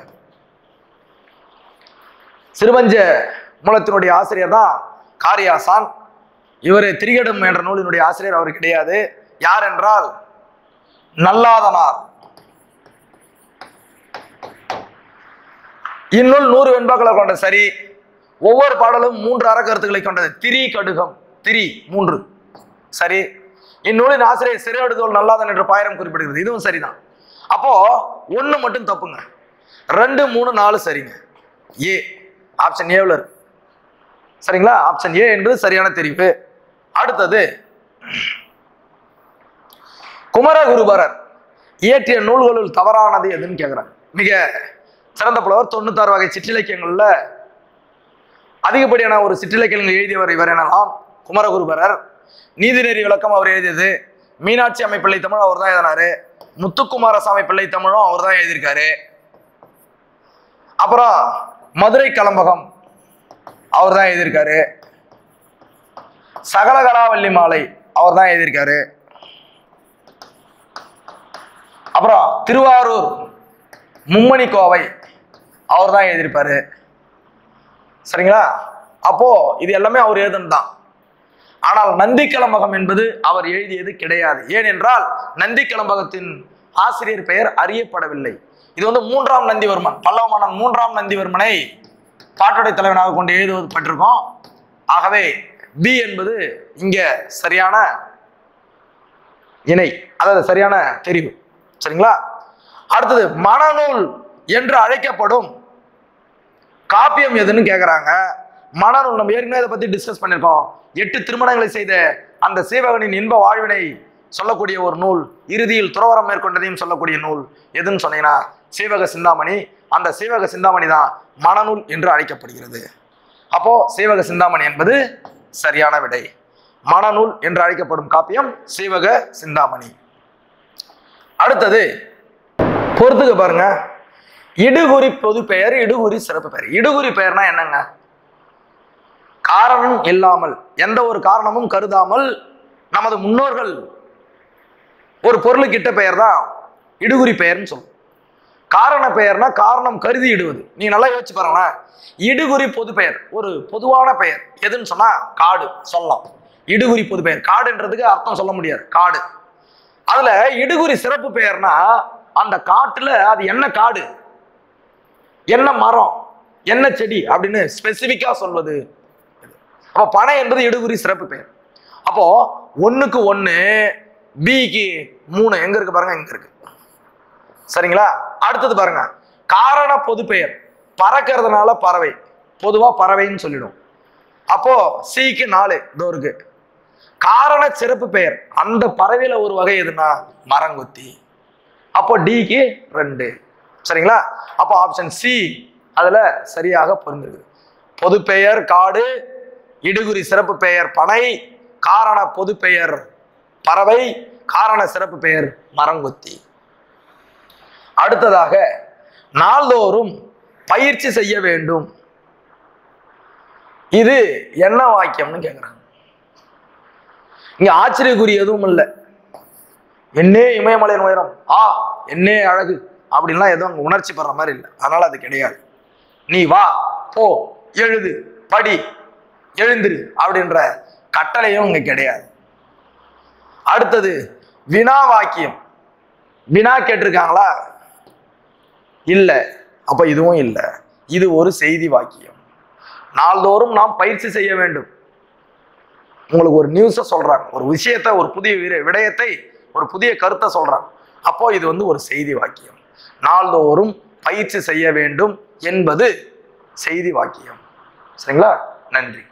சிறுவஞ்ச மூலத்தினுடைய ஆசிரியர் தான் காரியாசான் இவர் திரிகடம் என்ற நூலினுடைய ஆசிரியர் அவர் கிடையாது யார் என்றால் நல்லாதனார் இந்நூல் நூறு வெண்பாக்களை கொண்ட சரி ஒவ்வொரு பாடலும் மூன்று அறக்கருத்துக்களை கொண்டது திரி கடுகம் திரி மூன்று சரி இந்நூலின் ஆசிரியர் சிறையடுதோல் நல்லாதன் என்ற பாயிரம் குறிப்பிடுகிறது இதுவும் சரிதான் அப்போ ஒண்ணு மட்டும் தப்புங்க ரெண்டு மூணு நாலு சரிங்க ஏ ஆப்ஷன் ஏவில் இருக்கு சரிங்களா ஆப்ஷன் ஏ என்பது சரியான தெரிவு அடுத்தது குமரகுருபரர் இயற்றிய நூல்களுள் தவறானது எதுன்னு கேட்குறாங்க மிக சிறந்த புலவர் தொண்ணூத்தாறு வகை சிற்றிலக்கியங்கள்ல அதிகப்படியான ஒரு சிற்றிலக்கியங்கள் எழுதியவர் இவர் எனலாம் குமரகுருபரர் நீதிநெறி விளக்கம் அவர் எழுதியது மீனாட்சி அமைப்பிள்ளை தமிழ் அவர் தான் எழுதினாரு முத்துக்குமாரசாமி பிள்ளை தமிழும் அவர் தான் எழுதியிருக்காரு அப்புறம் மதுரை கலம்பகம் அவர் தான் எழுதியிருக்காரு சகலகலாவல்லி மாலை அவர் தான் எழுதியிருக்காரு அப்புறம் திருவாரூர் மும்மணி கோவை அவர் தான் எழுதியிருப்பாரு சரிங்களா அப்போ இது எல்லாமே அவர் எழுதுனது தான் ஆனால் நந்தி கலம்பகம் என்பது அவர் எழுதியது கிடையாது ஏனென்றால் நந்தி கலம்பகத்தின் ஆசிரியர் பெயர் அறியப்படவில்லை இது வந்து மூன்றாம் நந்திவர்மன் பல்லவ மன்னன் மூன்றாம் நந்திவர்மனை பாட்டுடை தலைவனாக கொண்டு எழுதுவது பட்டிருக்கோம் ஆகவே பி என்பது இங்க சரியான இணை அதாவது சரியான தெரிவு சரிங்களா அடுத்தது மனநூல் என்று அழைக்கப்படும் காப்பியம் எதுன்னு கேக்குறாங்க மனநூல் நம்ம ஏற்கனவே இதை பத்தி டிஸ்கஸ் பண்ணியிருக்கோம் எட்டு திருமணங்களை செய்த அந்த சீவகனின் இன்ப வாழ்வினை சொல்லக்கூடிய ஒரு நூல் இறுதியில் துறவரம் மேற்கொண்டதையும் சொல்லக்கூடிய நூல் எதுன்னு சொன்னீங்கன்னா சீவக சிந்தாமணி அந்த சீவக சிந்தாமணி தான் மனநூல் என்று அழைக்கப்படுகிறது அப்போ சீவக சிந்தாமணி என்பது சரியான விடை மனநூல் என்று அழைக்கப்படும் காப்பியம் சீவக சிந்தாமணி அடுத்தது பொறுத்துக்க பாருங்க இடுகுறி பொது பெயர் இடுகுறி சிறப்பு பெயர் இடுகுறி பெயர்னா என்னங்க காரணம் இல்லாமல் எந்த ஒரு காரணமும் கருதாமல் நமது முன்னோர்கள் ஒரு பொருளுக்கிட்ட பெயர் தான் இடுகுறி பெயர்னு சொல்லும் காரண பெயர்னா காரணம் கருதி இடுவது நீ நல்லா யோசிச்சு பாருங்களேன் இடுகுறி பொது பெயர் ஒரு பொதுவான பெயர் எதுன்னு சொன்னா காடு சொல்லலாம் இடுகுறி பொது பெயர் காடுன்றதுக்கு அர்த்தம் சொல்ல முடியாது காடு அதுல இடுகுறி சிறப்பு பெயர்னா அந்த காட்டுல அது என்ன காடு என்ன மரம் என்ன செடி அப்படின்னு ஸ்பெசிபிக்கா சொல்வது அப்போ பனை என்பது இடுகுறி சிறப்பு பெயர் அப்போ ஒண்ணுக்கு ஒண்ணு பிக்கு மூணு எங்க இருக்கு பாருங்க இங்க இருக்கு சரிங்களா அடுத்தது பாருங்க காரண பொது பெயர் பறக்கிறதுனால பறவை பொதுவா பறவைன்னு சொல்லிடும் அப்போ சிக்கு நாலு இதோ இருக்கு காரண சிறப்பு பெயர் அந்த பறவையில ஒரு வகை எதுனா மரங்கொத்தி அப்போ டிக்கு ரெண்டு சரிங்களா அப்போ ஆப்ஷன் சி அதுல சரியாக பொருந்திருக்கு பொது பெயர் காடு இடுகுறி சிறப்பு பெயர் பனை காரண பொது பெயர் பறவை காரண சிறப்பு பெயர் மரங்கொத்தி அடுத்ததாக நாள்தோறும் பயிற்சி செய்ய வேண்டும் இது என்ன வாக்கியம்னு கேக்குறாங்க இங்க ஆச்சரியக்குரிய எதுவும் இல்லை என்னே இமயமலையின் உயரம் ஆ என்னே அழகு அப்படின்லாம் எதுவும் அங்க உணர்ச்சி படுற மாதிரி இல்லை அதனால அது கிடையாது நீ வா போ எழுது படி எழுந்திரு அப்படின்ற கட்டளையும் இங்க கிடையாது அடுத்தது வினா வாக்கியம் வினா கேட்டிருக்காங்களா இல்ல அப்ப இதுவும் இல்லை இது ஒரு செய்தி வாக்கியம் நாள்தோறும் நாம் பயிற்சி செய்ய வேண்டும் உங்களுக்கு ஒரு நியூஸை சொல்றாங்க ஒரு விஷயத்தை ஒரு புதிய விர- விடயத்தை ஒரு புதிய கருத்தை சொல்றாங்க அப்போ இது வந்து ஒரு செய்தி வாக்கியம் நாள்தோறும் பயிற்சி செய்ய வேண்டும் என்பது செய்தி வாக்கியம் சரிங்களா நன்றி